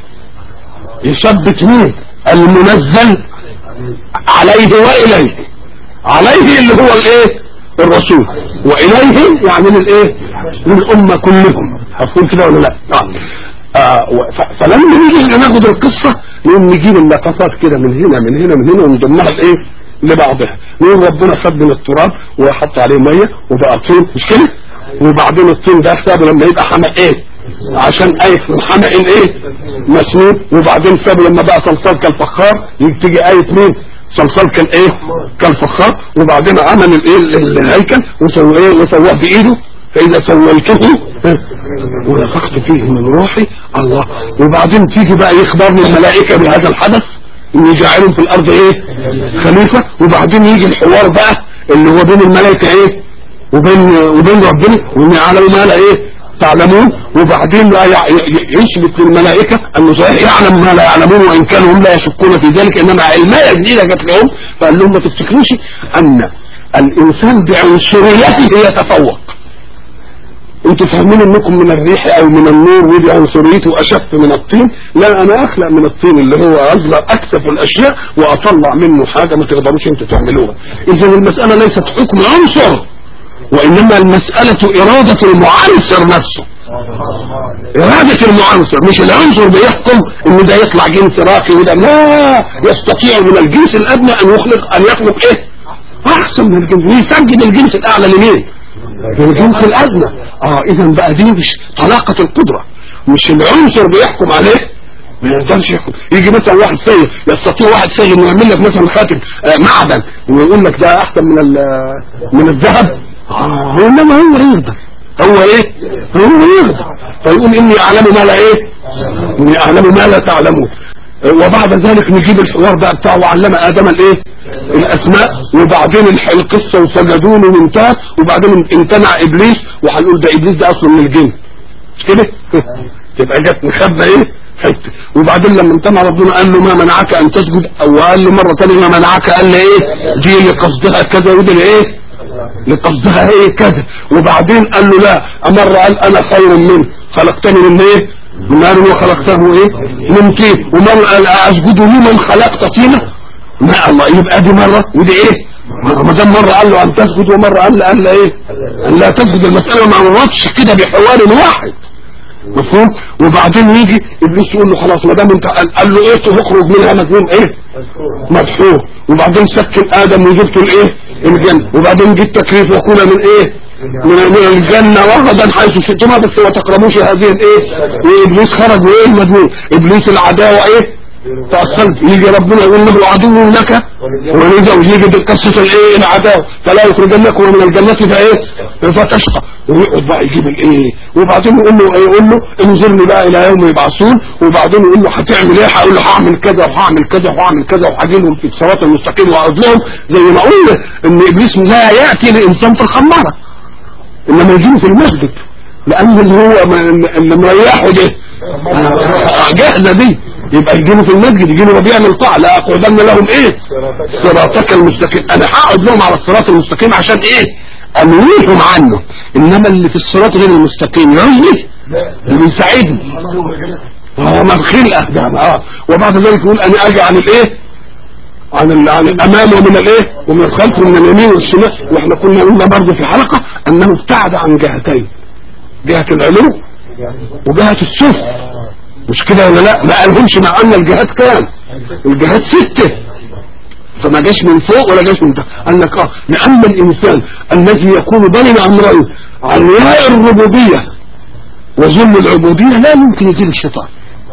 يثبت مين المنزل عليه واليه عليه اللي هو الايه الرسول واليه يعني للايه للامه كلهم هتكون كده ولا لا آه. آه فلما نيجي ناخد القصة نقوم نجيب اللقطات كده من هنا من هنا من هنا ونضمها لايه لبعضها نقول ربنا خد من التراب وحط عليه مية وبقى طين مش كده وبعدين الطين ده سابه لما يبقى حمق ايه عشان ايه من حمق الايه مسنود وبعدين سابه لما بقى صلصال كالفخار تيجي ايه مين صلصال كان ايه كالفخار وبعدين عمل الايه الهيكل وسواه ايه وسواه بايده فإذا سويته ونفخت فيه من روحي الله وبعدين تيجي بقى يخبرني الملائكة بهذا الحدث اني جاعلهم في الارض ايه خليفة وبعدين يجي الحوار بقى اللي هو بين الملائكة ايه وبين وبين ربنا وان يعلم ما لا ايه تعلمون وبعدين بقى يثبت للملائكة انه صحيح يعلم ما لا يعلمون وان كانوا هم لا يشكون في ذلك انما علماء جديدة جت لهم فقال لهم ما تفتكروش ان الانسان بعنصريته يتفوق انتوا فاهمين انكم من الريح او من النور ودي عنصريته اشف من الطين لا انا اخلق من الطين اللي هو اصغر اكثف الاشياء واطلع منه حاجة ما تقدروش انتوا تعملوها اذا المسألة ليست حكم عنصر وانما المسألة ارادة المعنصر نفسه ارادة المعنصر مش العنصر بيحكم ان ده يطلع جنس راقي وده لا يستطيع من الجنس الادنى ان يخلق ان يخلق ايه احسن من الجنس ويسجد الجنس الاعلى لمين الجنس الادنى اه اذا بقى دي مش طلاقة القدرة مش العنصر بيحكم عليه ما يقدرش يحكم يجي مثلا واحد سيء يستطيع واحد سيء انه يعمل لك مثلا خاتم آه معدن ويقول لك ده احسن من من الذهب اه انما هو يقدر هو ايه هو يقدر فيقول اني اعلم ما لا ايه اني اعلم ما لا تعلمون وبعد ذلك نجيب الحوار بقى بتاعه وعلم ادم الايه الاسماء وبعدين القصه وسجدوا له وانتهت وبعدين امتنع ابليس وهنقول ده ابليس ده اصلا من الجن مش كده تبقى جت مخبى ايه حته وبعدين لما امتنع ربنا قال له ما منعك ان تسجد او قال له مره ثانيه ما منعك قال له ايه دي لقصدها كذا ودي لايه لقصدها ايه كذا وبعدين قال له لا امر قال انا خير منه خلقتني من ايه من نار وخلقته ايه من طين ومن قال اسجد لمن خلقت طينه ما الله يبقى دي مرة ودي ايه ما دام مرة قال له ان تسجد ومرة قال له قال له ايه قال لا تسجد المسألة ما مرتش كده بحوار واحد مفهوم وبعدين يجي ابليس يقول له خلاص ما دام انت قال له ايه تخرج منها مجنون ايه مدحور وبعدين سكن ادم وجبته الايه الجنة وبعدين جيت تكليف وكون من ايه من من الجنة وغدا حيث شئتما بس ما تقربوش هذه الايه وابليس خرج وايه المجنون ابليس العداوة ايه تأصلت يجي ربنا يقول له عدو لك ولذا ويجي قصة الايه العداوة فلا يخرجنكم من الجنة فايه فتشقى ويقعد بقى يجيب الايه وبعدين يقول له يقول له انظرني بقى الى يوم يبعثون وبعدين يقول له هتعمل ايه هقول له هعمل كذا وهعمل كذا وهعمل كذا وهجي لهم في الصراط المستقيم واقعد لهم زي ما قلنا ان ابليس لا ياتي لانسان في الخماره انما يجيله في المسجد لان اللي هو اللي مريحه ده جهزه دي يبقى يجيله في المسجد يجيله وهو بيعمل طاعه لا اقعدن لهم ايه صراطك المستقيم انا هقعد لهم على الصراط المستقيم عشان ايه امنيهم عنه انما اللي في الصراط غير المستقيم يعزني وبيساعدني هو ما الخلقه ده اه وبعد ذلك يقول انا اجي عن الايه عن ال- عن الامام ومن الايه ومن الخلف ومن اليمين والشمال واحنا كنا قلنا برضه في الحلقه انه ابتعد عن جهتين جهه العلو وجهه السفل مش كده ولا لا ما قالهمش مع ان الجهات كام الجهات ستة فما جاش من فوق ولا جاش من تحت قال لك اه لان الانسان الذي يكون بين امرين علياء الربوبيه وظلم العبوديه لا يمكن يجيب الشيطان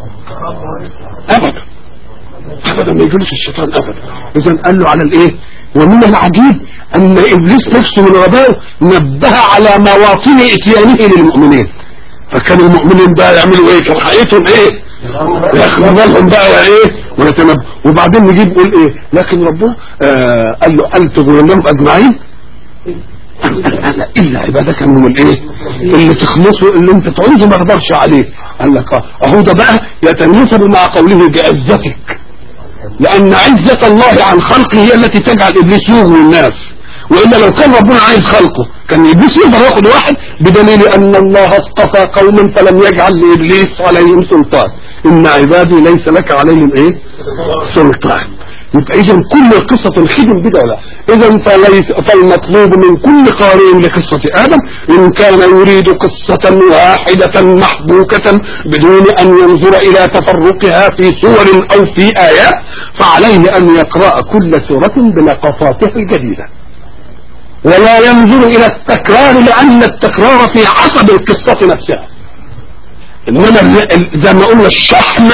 ابدا ابدا ما يجيلوش الشيطان ابدا اذا قال له على الايه ومن العجيب ان ابليس نفسه من غبائه نبه على مواطن اتيانه للمؤمنين فكان المؤمنين بقى يعملوا ايه كان حقيقتهم ايه ياخدوا بالهم بقى يا ايه ونتنبه وبعدين نجيب يقول ايه لكن ربنا آه قال له قال تغرنهم اجمعين لا الا عبادك منهم الايه اللي تخلصوا اللي انت تعوزه ما اقدرش عليه قال لك اه اهو ده بقى يتناسب مع قوله بعزتك لان عزة الله عن خلقه هي التي تجعل ابليس يغوي الناس والا لو كان ربنا عايز خلقه كان ابليس يقدر ياخد واحد بدليل ان الله اصطفى قوما فلم يجعل لابليس عليهم سلطان ان عبادي ليس لك عليهم ايه سلطان يبقى اذا كل القصة الخدم بدا لا اذا فليس فالمطلوب من كل قارئ لقصة ادم ان كان يريد قصة واحدة محبوكة بدون ان ينظر الى تفرقها في سور او في ايات فعليه ان يقرأ كل سورة بلقطاتها الجديدة ولا ينظر الى التكرار لان التكرار في عصب القصة نفسها انما ال- ال- زي ما قلنا الشحم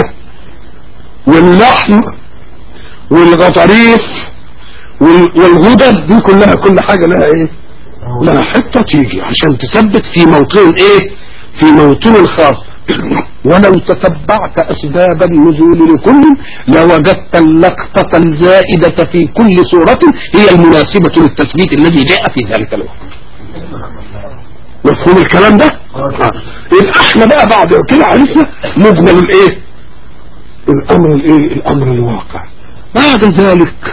واللحم والغطاريف وال- والغدد دي كلها كل حاجة لها ايه لها حتة تيجي عشان تثبت في موطن ايه في موطن خاص ولو تتبعت اسباب النزول لكل لوجدت اللقطة الزائدة في كل سورة هي المناسبة للتثبيت الذي جاء في ذلك الوقت مفهوم الكلام ده آه. يبقى احنا بقى بعد كده عرفنا مجمل الايه الامر الايه الامر الواقع بعد ذلك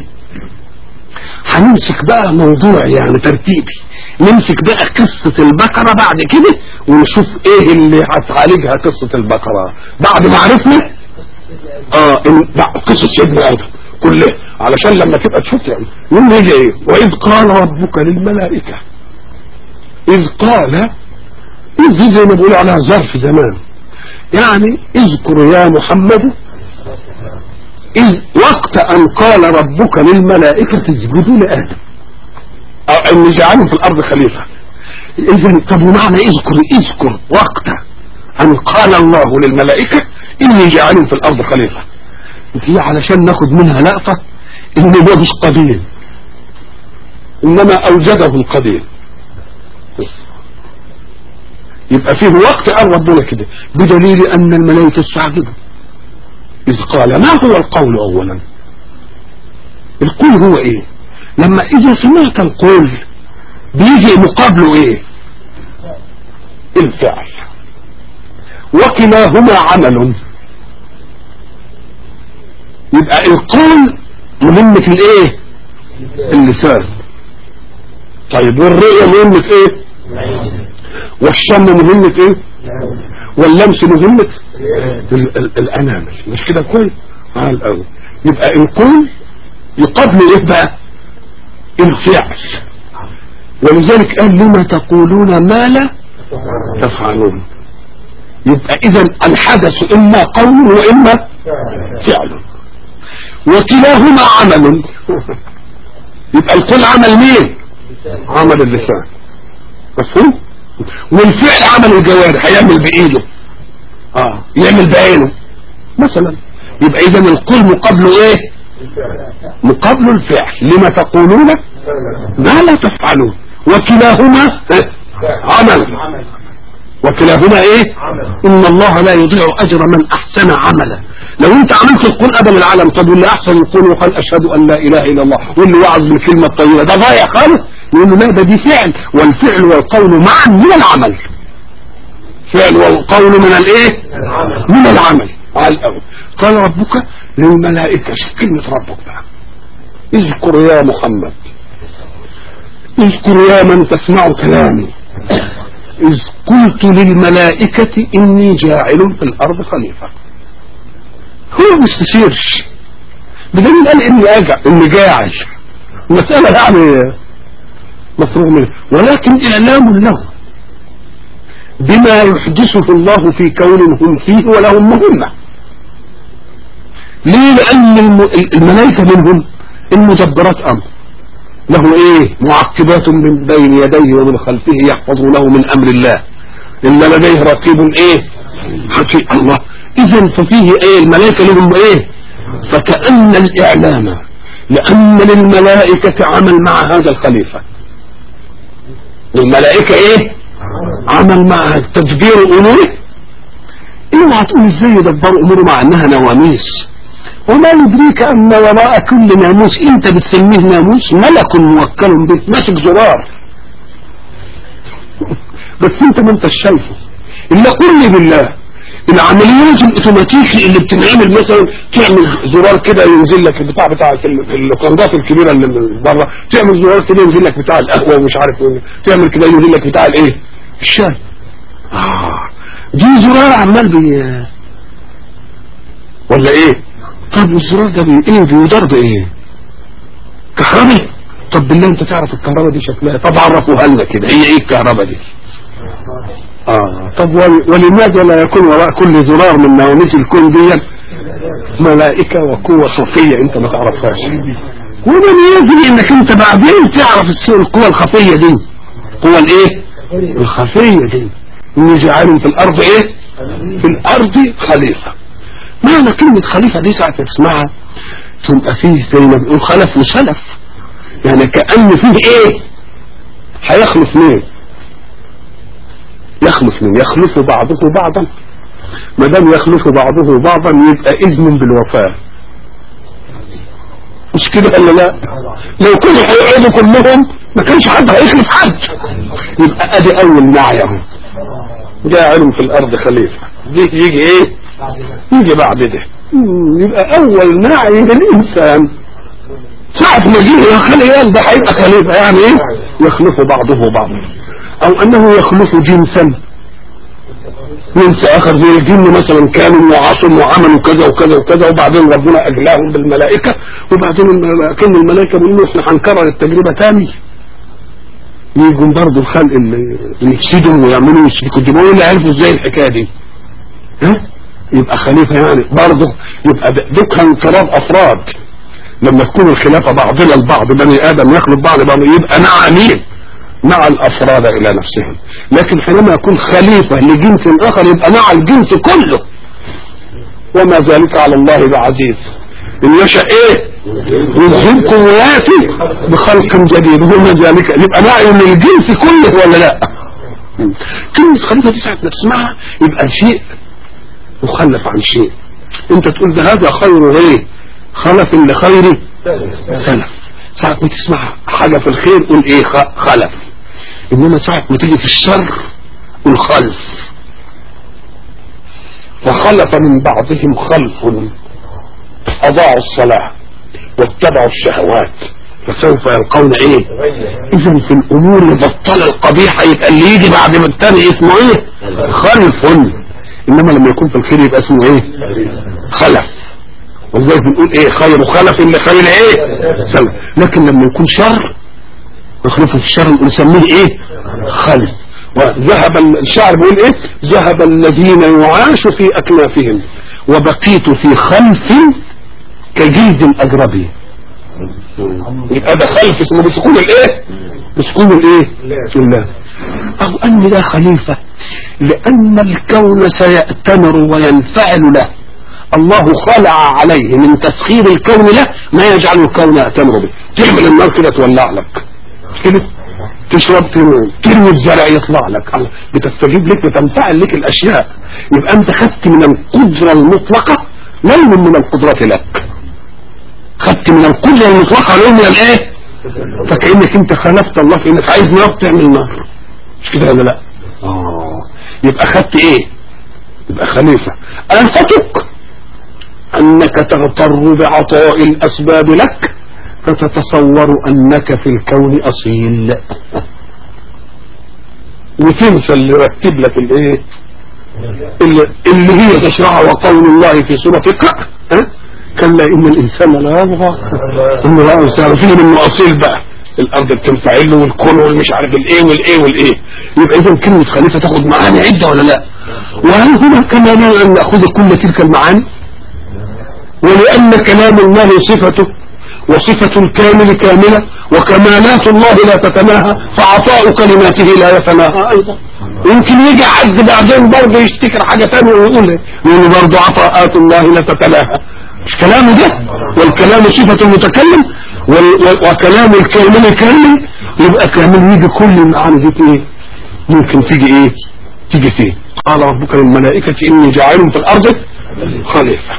هنمسك بقى موضوع يعني ترتيبي نمسك بقى قصة البقرة بعد كده ونشوف ايه اللي هتعالجها قصة البقرة بعد ما عرفنا اه إن بقى قصة سيدنا ادم كلها علشان لما تبقى تشوف يعني يقول لي ايه واذ قال ربك للملائكة اذ قال اذ دي زي ما بيقولوا عليها ظرف زمان يعني اذكر يا محمد إذ وقت أن قال ربك للملائكة اسجدوا لآدم أو أن جعلهم في الأرض خليفة إذا طب ومعنى اذكر اذكر وقت أن قال الله للملائكة إني جاعل في الأرض خليفة دي علشان ناخد منها لقطة إن ده مش قدير إنما أوجده القدير يبقى فيه وقت قال ربنا كده بدليل أن الملائكة استعجبوا إذ قال ما هو القول أولا القول هو إيه لما إذا سمعت القول بيجي مقابله إيه الفعل وكلاهما عمل يبقى القول مهمة الإيه اللسان طيب والرؤية مهمة إيه والشم مهمة إيه واللمس مهمة ال- ال- الأنامل مش كده كويس على الأول يبقى القول يقابل إيه بقى الفعل ولذلك قال لما تقولون ما لا تفعلون يبقى إذا الحدث إما قول وإما فعل وكلاهما عمل يبقى القول عمل مين عمل اللسان مفهوم والفعل عمل الجوارح هيعمل بإيده اه يعمل بعينه مثلا يبقى اذا القول مقابله ايه مقابل الفعل لما تقولون ما لا تفعلون وكلاهما عمل وكلاهما ايه ان الله لا يضيع اجر من احسن عملا لو انت عملت القول ابا العالم طب واللي احسن القول وقال اشهد ان لا اله الا الله واللي وعظ بالكلمه الطيبه ده ضايع خالص يقول له لا ده دي فعل والفعل والقول معا من العمل فعل والقول من الايه من العمل على الاول قال ربك للملائكه شوف كلمه ربك بقى اذكر يا محمد اذكر يا من تسمع كلامي إذ قلت للملائكة إني جاعل في الأرض خليفة هو مستشيرش بدليل قال إني أجع إني جاعل المسألة يعني مفروغ منه ولكن إعلام له بما يحدثه الله في كون هم فيه ولهم مهمة ليه لأن الملائكة منهم المدبرات أمر له ايه معقبات من بين يديه ومن خلفه يحفظونه من امر الله ان لديه رقيب ايه حكي الله اذا ففيه ايه الملائكة لهم ايه فكأن الاعلام لان للملائكة عمل مع هذا الخليفة للملائكة ايه عمل مع تدبير اموره اوعى تقول ازاي يدبروا اموره مع انها نواميس وما يدريك ان وراء كل ناموس انت بتسميه ناموس ملك موكل به ماسك زرار بس انت ما انت شايفه الا قل بالله العمليات الاوتوماتيكي اللي بتنعمل مثلا تعمل زرار كده ينزل لك البتاع بتاع القنضات الكبيره اللي من بره تعمل زرار كده ينزل لك بتاع القهوه ومش عارف ايه تعمل كده ينزل لك بتاع الايه الشاي آه. دي زرار عمال بي ولا ايه طب الزرار ده بي ايه بيدار بايه كهرباء طب بالله انت تعرف الكهرباء دي شكلها طب عرفوها لنا كده هي ايه الكهرباء دي اه طب ولماذا لا يكون وراء كل زرار من نواميس الكون دي ملائكة وقوة خفية انت ما تعرفهاش ومن يجري انك انت بعدين تعرف القوة الخفية دي القوة الايه الخفية دي ان جعل في الارض ايه في الارض خليفة معنى كلمة خليفة دي ساعة تسمعها تبقى فيه زي ما بنقول خلف وسلف يعني كأن فيه ايه هيخلف مين يخلف مين يخلف بعضه بعضا ما دام يخلف بعضه بعضا يبقى اذن بالوفاة مش كده ولا لا لو كانوا هيقعدوا كلهم ما كانش حد هيخلف حد يبقى ادي اول نعي اهو جاعل في الارض خليفة دي يجي ايه يجي بعد ده يبقى اول نعي للانسان ساعة ما جه يا خليل ده هيبقى خليفة يعني ايه يخلف بعضه بعضا او انه يخلف جنسا جنس اخر زي الجن مثلا كانوا وعصوا وعملوا كذا وكذا وكذا وبعدين ربنا اجلاهم بالملائكة وبعدين كان الملائكة بيقولوا احنا هنكرر التجربة تاني يجوا برضه الخلق اللي يفسدوا ويعملوا يشركوا دماء اللي عرفوا ازاي الحكايه دي ها يبقى خليفه يعني برضه يبقى دكها انقراض افراد لما تكون الخلافه بعضنا البعض بني ادم يخلط بعض بعض يبقى مع مين مع الافراد الى نفسهم لكن حينما يكون خليفه لجنس اخر يبقى مع الجنس كله وما ذلك على الله بعزيز ان يشاء ايه يذهبكم وياتي بخلق جديد وما ذلك يبقى نعي للجنس كله ولا لا كلمة خليفة دي ساعة ما تسمعها يبقى شيء مخلف عن شيء انت تقول ده هذا خير ايه خلف لخير سلف ساعة ما تسمع حاجة في الخير قول ايه خلف انما ساعة ما تيجي في الشر قول خلف فخلف من بعضهم خلف اضاعوا الصلاة واتبعوا الشهوات فسوف يلقون ايه اذا في الامور المبطلة القبيحة يبقى اللي يجي بعد ما التاني اسمه ايه خلف انما لما يكون في الخير يبقى اسمه ايه خلف ولذلك بنقول ايه خير خلف لخير ايه سلف لكن لما يكون شر يخلف في الشر نسميه ايه خلف وذهب الشعر بيقول ايه ذهب الذين يعاش في اكنافهم وبقيت في خلف كجلد الاجربي يبقى ده خلف اسمه بسكون الايه بسكون الايه الله او ان ده خليفة لان الكون سيأتمر وينفعل له الله خلع عليه من تسخير الكون له ما يجعل الكون يأتمر به تعمل النار كده تولع لك كده تشرب تروي تروي الزرع يطلع لك الله بتستجيب لك وتنفعل لك الاشياء يبقى انت خدت من القدرة المطلقة لون من القدرة لك خدت من القدرة المطلقة لون من الايه فكأنك انت خالفت الله في انك عايز نار تعمل نار مش كده ولا لا اه يبقى خدت ايه يبقى خليفة آفتك انك تغتر بعطاء الاسباب لك فتتصور انك في الكون اصيل وتنسى اللي رتب لك الايه اللي, اللي هي تشرع وقول الله في سورة اقرأ ها كلا ان الانسان لا يبغى انه لا يسار فيه انه اصيل بقى الارض بتنفعل له والكون والمش عارف الايه والايه والايه يبقى اذا كلمة خليفة تاخد معاني عدة ولا لا وهل هناك كمان ان ناخذ كل تلك المعاني ولان كلام الله صفته وصفة الكامل كاملة وكمالات الله لا تتناهى فعطاء كلماته لا يتناهى أيضا يمكن يجي حد بعدين برضه يفتكر حاجة ثانيه ويقول يقول برضه عطاءات الله لا تتناهى مش كلامه ده والكلام صفة المتكلم وكلام الكامل كامل يبقى كامل يجي كل المعاني دي ايه ممكن تيجي ايه تيجي فيه قال ربك للملائكة اني جاعل في الارض خليفة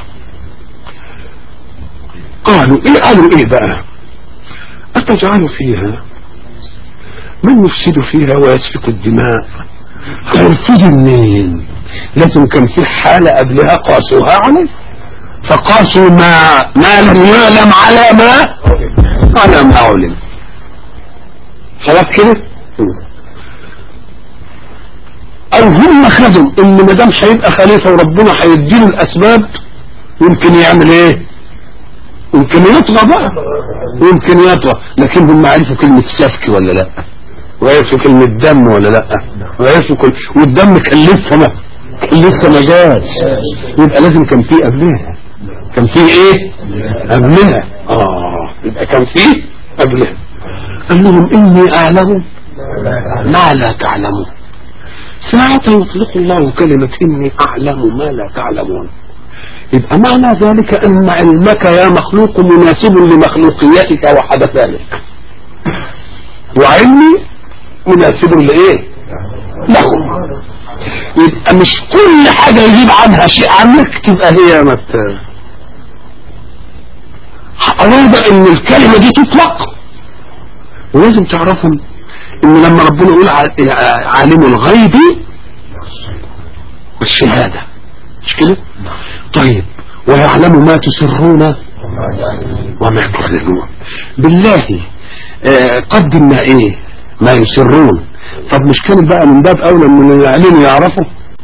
قالوا ايه قالوا ايه بقى اتجعل فيها من يفسد فيها ويسفك الدماء هيفسد منين لازم كان في حالة قبلها قاسوها عليه فقاسوا ما ما لم يعلم على ما على ما علم خلاص كده او هم خدوا ان ما دام هيبقى خليفه وربنا هيديله الاسباب يمكن يعمل ايه يمكن يطغى بقى يمكن يطغى لكن هم عرفوا كلمة سفك ولا لا وعرفوا كلمة دم ولا لا وعرفوا كل والدم كان لسه ما كان لسه ما جاش يبقى لازم كان فيه قبلها كان فيه ايه قبلها اه يبقى كان فيه قبلها قال لهم اني اعلم ما لا تعلمون ساعة يطلق الله كلمة اني اعلم ما لا تعلمون يبقى معنى ذلك ان علمك يا مخلوق مناسب لمخلوقيتك وحدثانك وعلمي مناسب لايه له يبقى مش كل حاجة يجيب عنها شيء عنك تبقى هي مت أراد ان الكلمة دي تطلق ولازم تعرفوا ان لما ربنا يقول عالم الغيب والشهادة مش كده طيب ويعلم ما تسرون وما تعلنون بالله آه قدم ما ايه ما يسرون طب مش كان بقى من باب اولى من العلم يعرفه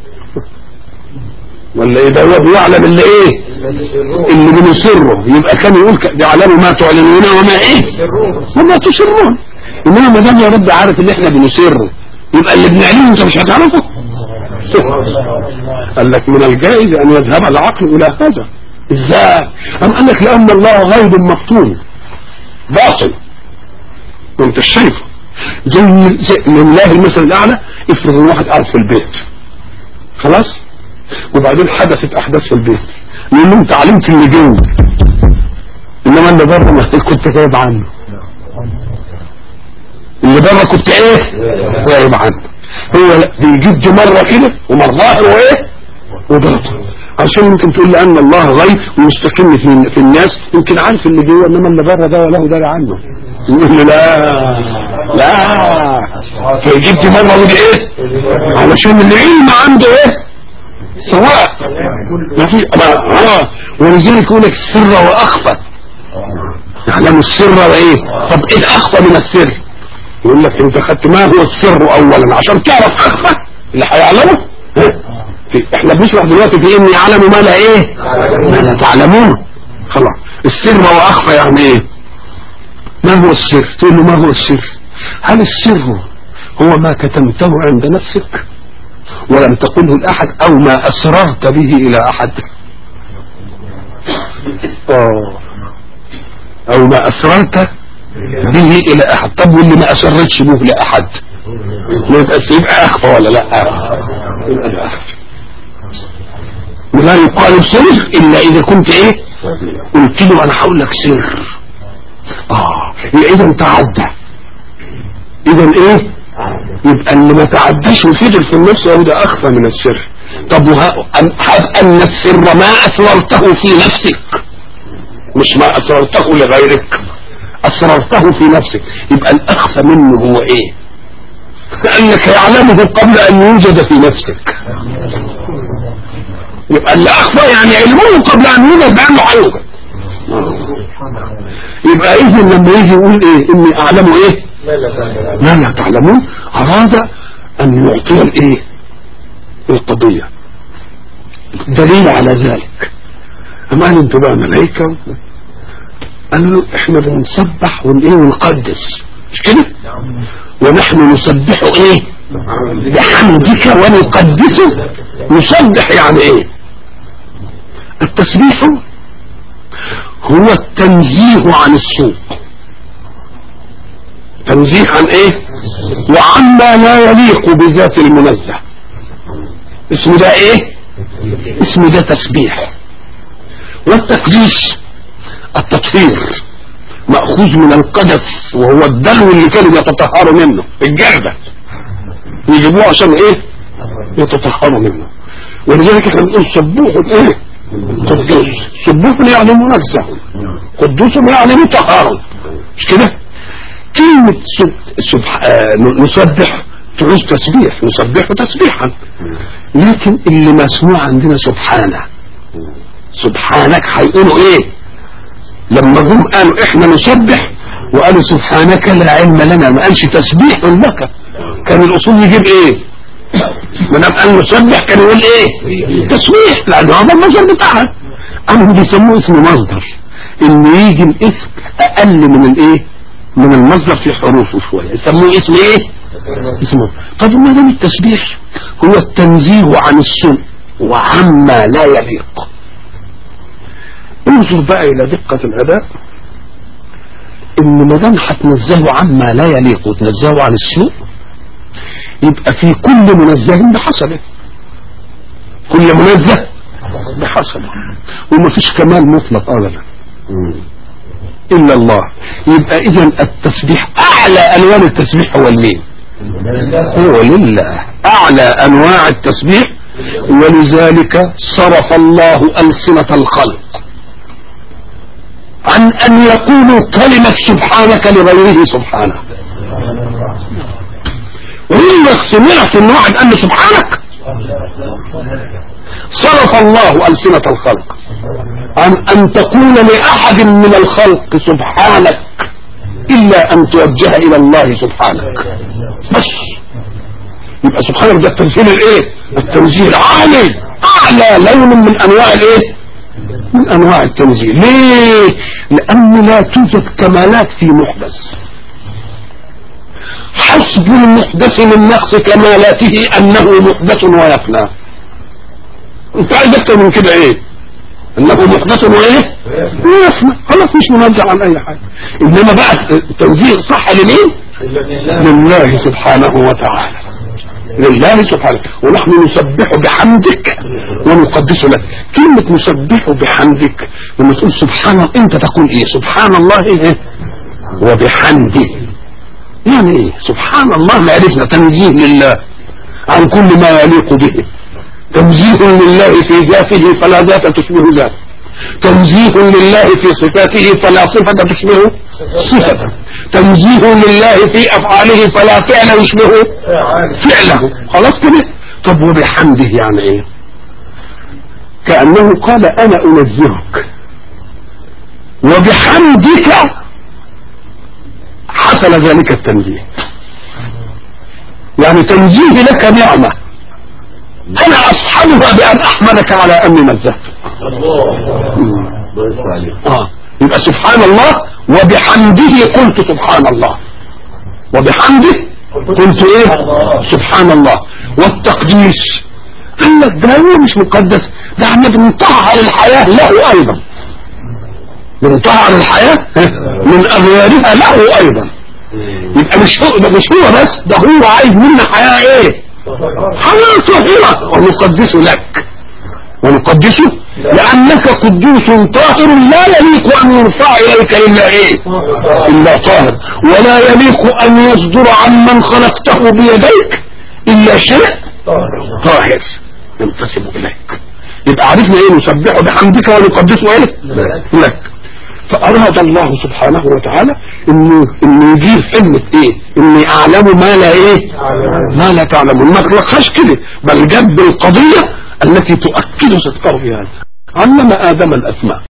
ولا ايه ده هو بيعلم اللي ايه اللي بنسره يبقى كان يقول يعلم ما تعلنون وما ايه وما تسرون انما ما دام يا رب عارف اللي احنا بنسره يبقى اللي بنعلمه انت مش هتعرفه قال لك من الجائز ان يذهب العقل الى هذا ازاي ام قال لك لان الله غيب مفتون باطل وانت شايفه زي, زي لله المثل الاعلى افرض ان واحد قاعد في البيت خلاص وبعدين حدثت احداث في البيت لان انت علمت اللي جوه انما اللي بره ما كنت غايب عنه اللي بره كنت ايه غايب عنه هو بيجيب دي مرة كده ومرة ظاهر وايه وباطن عشان ممكن تقول لأن الله غيب ومستقيم في, في الناس يمكن عارف اللي جوه انما اللي بره ده وله داري عنه يقول له لا لا فيجيب دي مرة ودي ايه علشان العلم عنده ايه سواء ما في اه ولذلك يقول لك السر واخفى يعلم السر وايه طب ايه الاخفى من السر يقول لك انت خدت ما هو السر اولا عشان تعرف اخفى اللي هيعلمه احنا بنشرح دلوقتي في اني يعلم ما لا ايه ما لا تعلمون خلاص السر واخفى يعني ايه ما هو السر تقول له ما هو السر هل السر هو ما كتمته عند نفسك ولم تقله لأحد او ما اسررت به الى احد اه او ما اسررت به الى احد طب واللي ما اسرتش به لاحد يبقى يبقى اخفى ولا لا يبقى اخفى لا يقال سر الا اذا كنت ايه قلت له انا هقول لك سر اه اذا تعدى اذا ايه يبقى اللي ما تعداش وفضل في النفس هو ده اخفى من السر طب وه... هب ان السر ما اسررته في نفسك مش ما اسررته لغيرك اسررته في نفسك يبقى الاخفى منه هو ايه كانك يعلمه قبل ان يوجد في نفسك يبقى اللي اخفى يعني علمه قبل ان يوجد بانه هيوجد يبقى اذا لما يجي يقول ايه اني اعلم ايه ما لا تعلمون اراد ان يعطي الايه القضية دليل على ذلك اما قال انتوا بقى ملائكة قال له احنا بنسبح ونقيه ونقدس مش كده ونحن نسبح ايه بحمدك ونقدسه نسبح يعني ايه التسبيح هو التنزيه عن السوء تنزيه عن ايه وعما لا يليق بذات المنزه اسم ده ايه اسم ده تسبيح والتقديس التطهير مأخوذ من القدس وهو الدلو اللي كانوا يتطهروا منه الجردة يجيبوه عشان ايه يتطهروا منه ولذلك احنا بنقول سبوح ايه قدوس سبوح يعني منزه قدوس يعني مطهر مش كده كلمة سب... سبح... آه... نسبح تعوز تسبيح نسبح تسبيحا لكن اللي مسموع عندنا سبحانه سبحانك هيقولوا ايه لما جم قالوا احنا نسبح وقالوا سبحانك لا علم لنا ما قالش تسبيح لك كان الاصول يجيب ايه ما دام قال نسبح كان يقول ايه تسبيح لان هذا المصدر بتاعها اما بيسموه اسم مصدر ان يجي الاسم اقل من الايه من المصدر في حروفه شويه يسموه اسم ايه اسمه طب ما دام التسبيح هو التنزيه عن السوء وعما لا يليق انظر بقى الى دقة الاداء ان ما دام هتنزهه عما لا يليق وتنزهه عن السوء يبقى في كل منزه بحسبه كل منزه بحسبه وما فيش كمال مطلق ابدا الا الله يبقى اذا التسبيح اعلى انواع التسبيح هو المين هو لله اعلى انواع التسبيح ولذلك صرف الله السنة الخلق عن ان يقولوا كلمة سبحانك لغيره سبحانه وإنك سمعت ان واحد قال سبحانك صرف الله ألسنة الخلق عن أن تقول لأحد من الخلق سبحانك إلا أن توجه إلى الله سبحانك بس يبقى سبحانك ده التنزيل الايه التنزيل العالي اعلى لون من انواع الايه من انواع التنزيل ليه لان لا توجد كمالات في محدث حسب المحدث من نقص كمالاته انه محدث ويفنى انت عايز اكتر من كده ايه انه محدث وايه ويفنى خلاص مش منزع عن اي حاجه انما بقى التنزيل صح لمين لله سبحانه وتعالى لله سبحانه ونحن نسبح بحمدك ونقدس لك كلمة نسبح بحمدك لما تقول سبحان الله انت تقول ايه سبحان الله ايه وبحمده يعني ايه سبحان الله ما عرفنا تنزيه لله عن كل ما يليق به تنزيه لله في ذاته فلا ذات تشبه ذاته تنزيه لله في صفاته فلا صفة تشبه صفته تنزيه لله في افعاله فلا فعل يشبه فعله خلاص كده طب وبحمده يعني ايه كأنه قال انا انزهك وبحمدك حصل ذلك التنزيه يعني تنزيه لك نعمة انا اصحبها بان احمدك على اني نزهتك اه يبقى سبحان الله وبحمده قلت سبحان الله وبحمده قلت ايه سبحان الله والتقديس قال لك ده هو مش مقدس ده احنا بنطهر الحياة له ايضا بنطهر الحياة من اغيارها له ايضا يبقى مش هو ده مش هو بس ده هو عايز منا حياة ايه حياة طاهرة ونقدسه لك ونقدسه لأنك قدوس طاهر لا يليق أن يرفع إليك إلا إيه إلا طاهر ولا يليق أن يصدر عمن خلقته بيديك إلا شيء طاهر ينتسب إليك يبقى عرفنا إيه نسبحه بحمدك ونقدسه إيه لك فأراد الله سبحانه وتعالى إنه إنه يجيب حلمة إيه؟ إني أعلم ما لا إيه؟ ما لا تعلمون ما خلقهاش كده بل جاب القضية التي تؤكد صدقه في هذا علم آدم الأسماء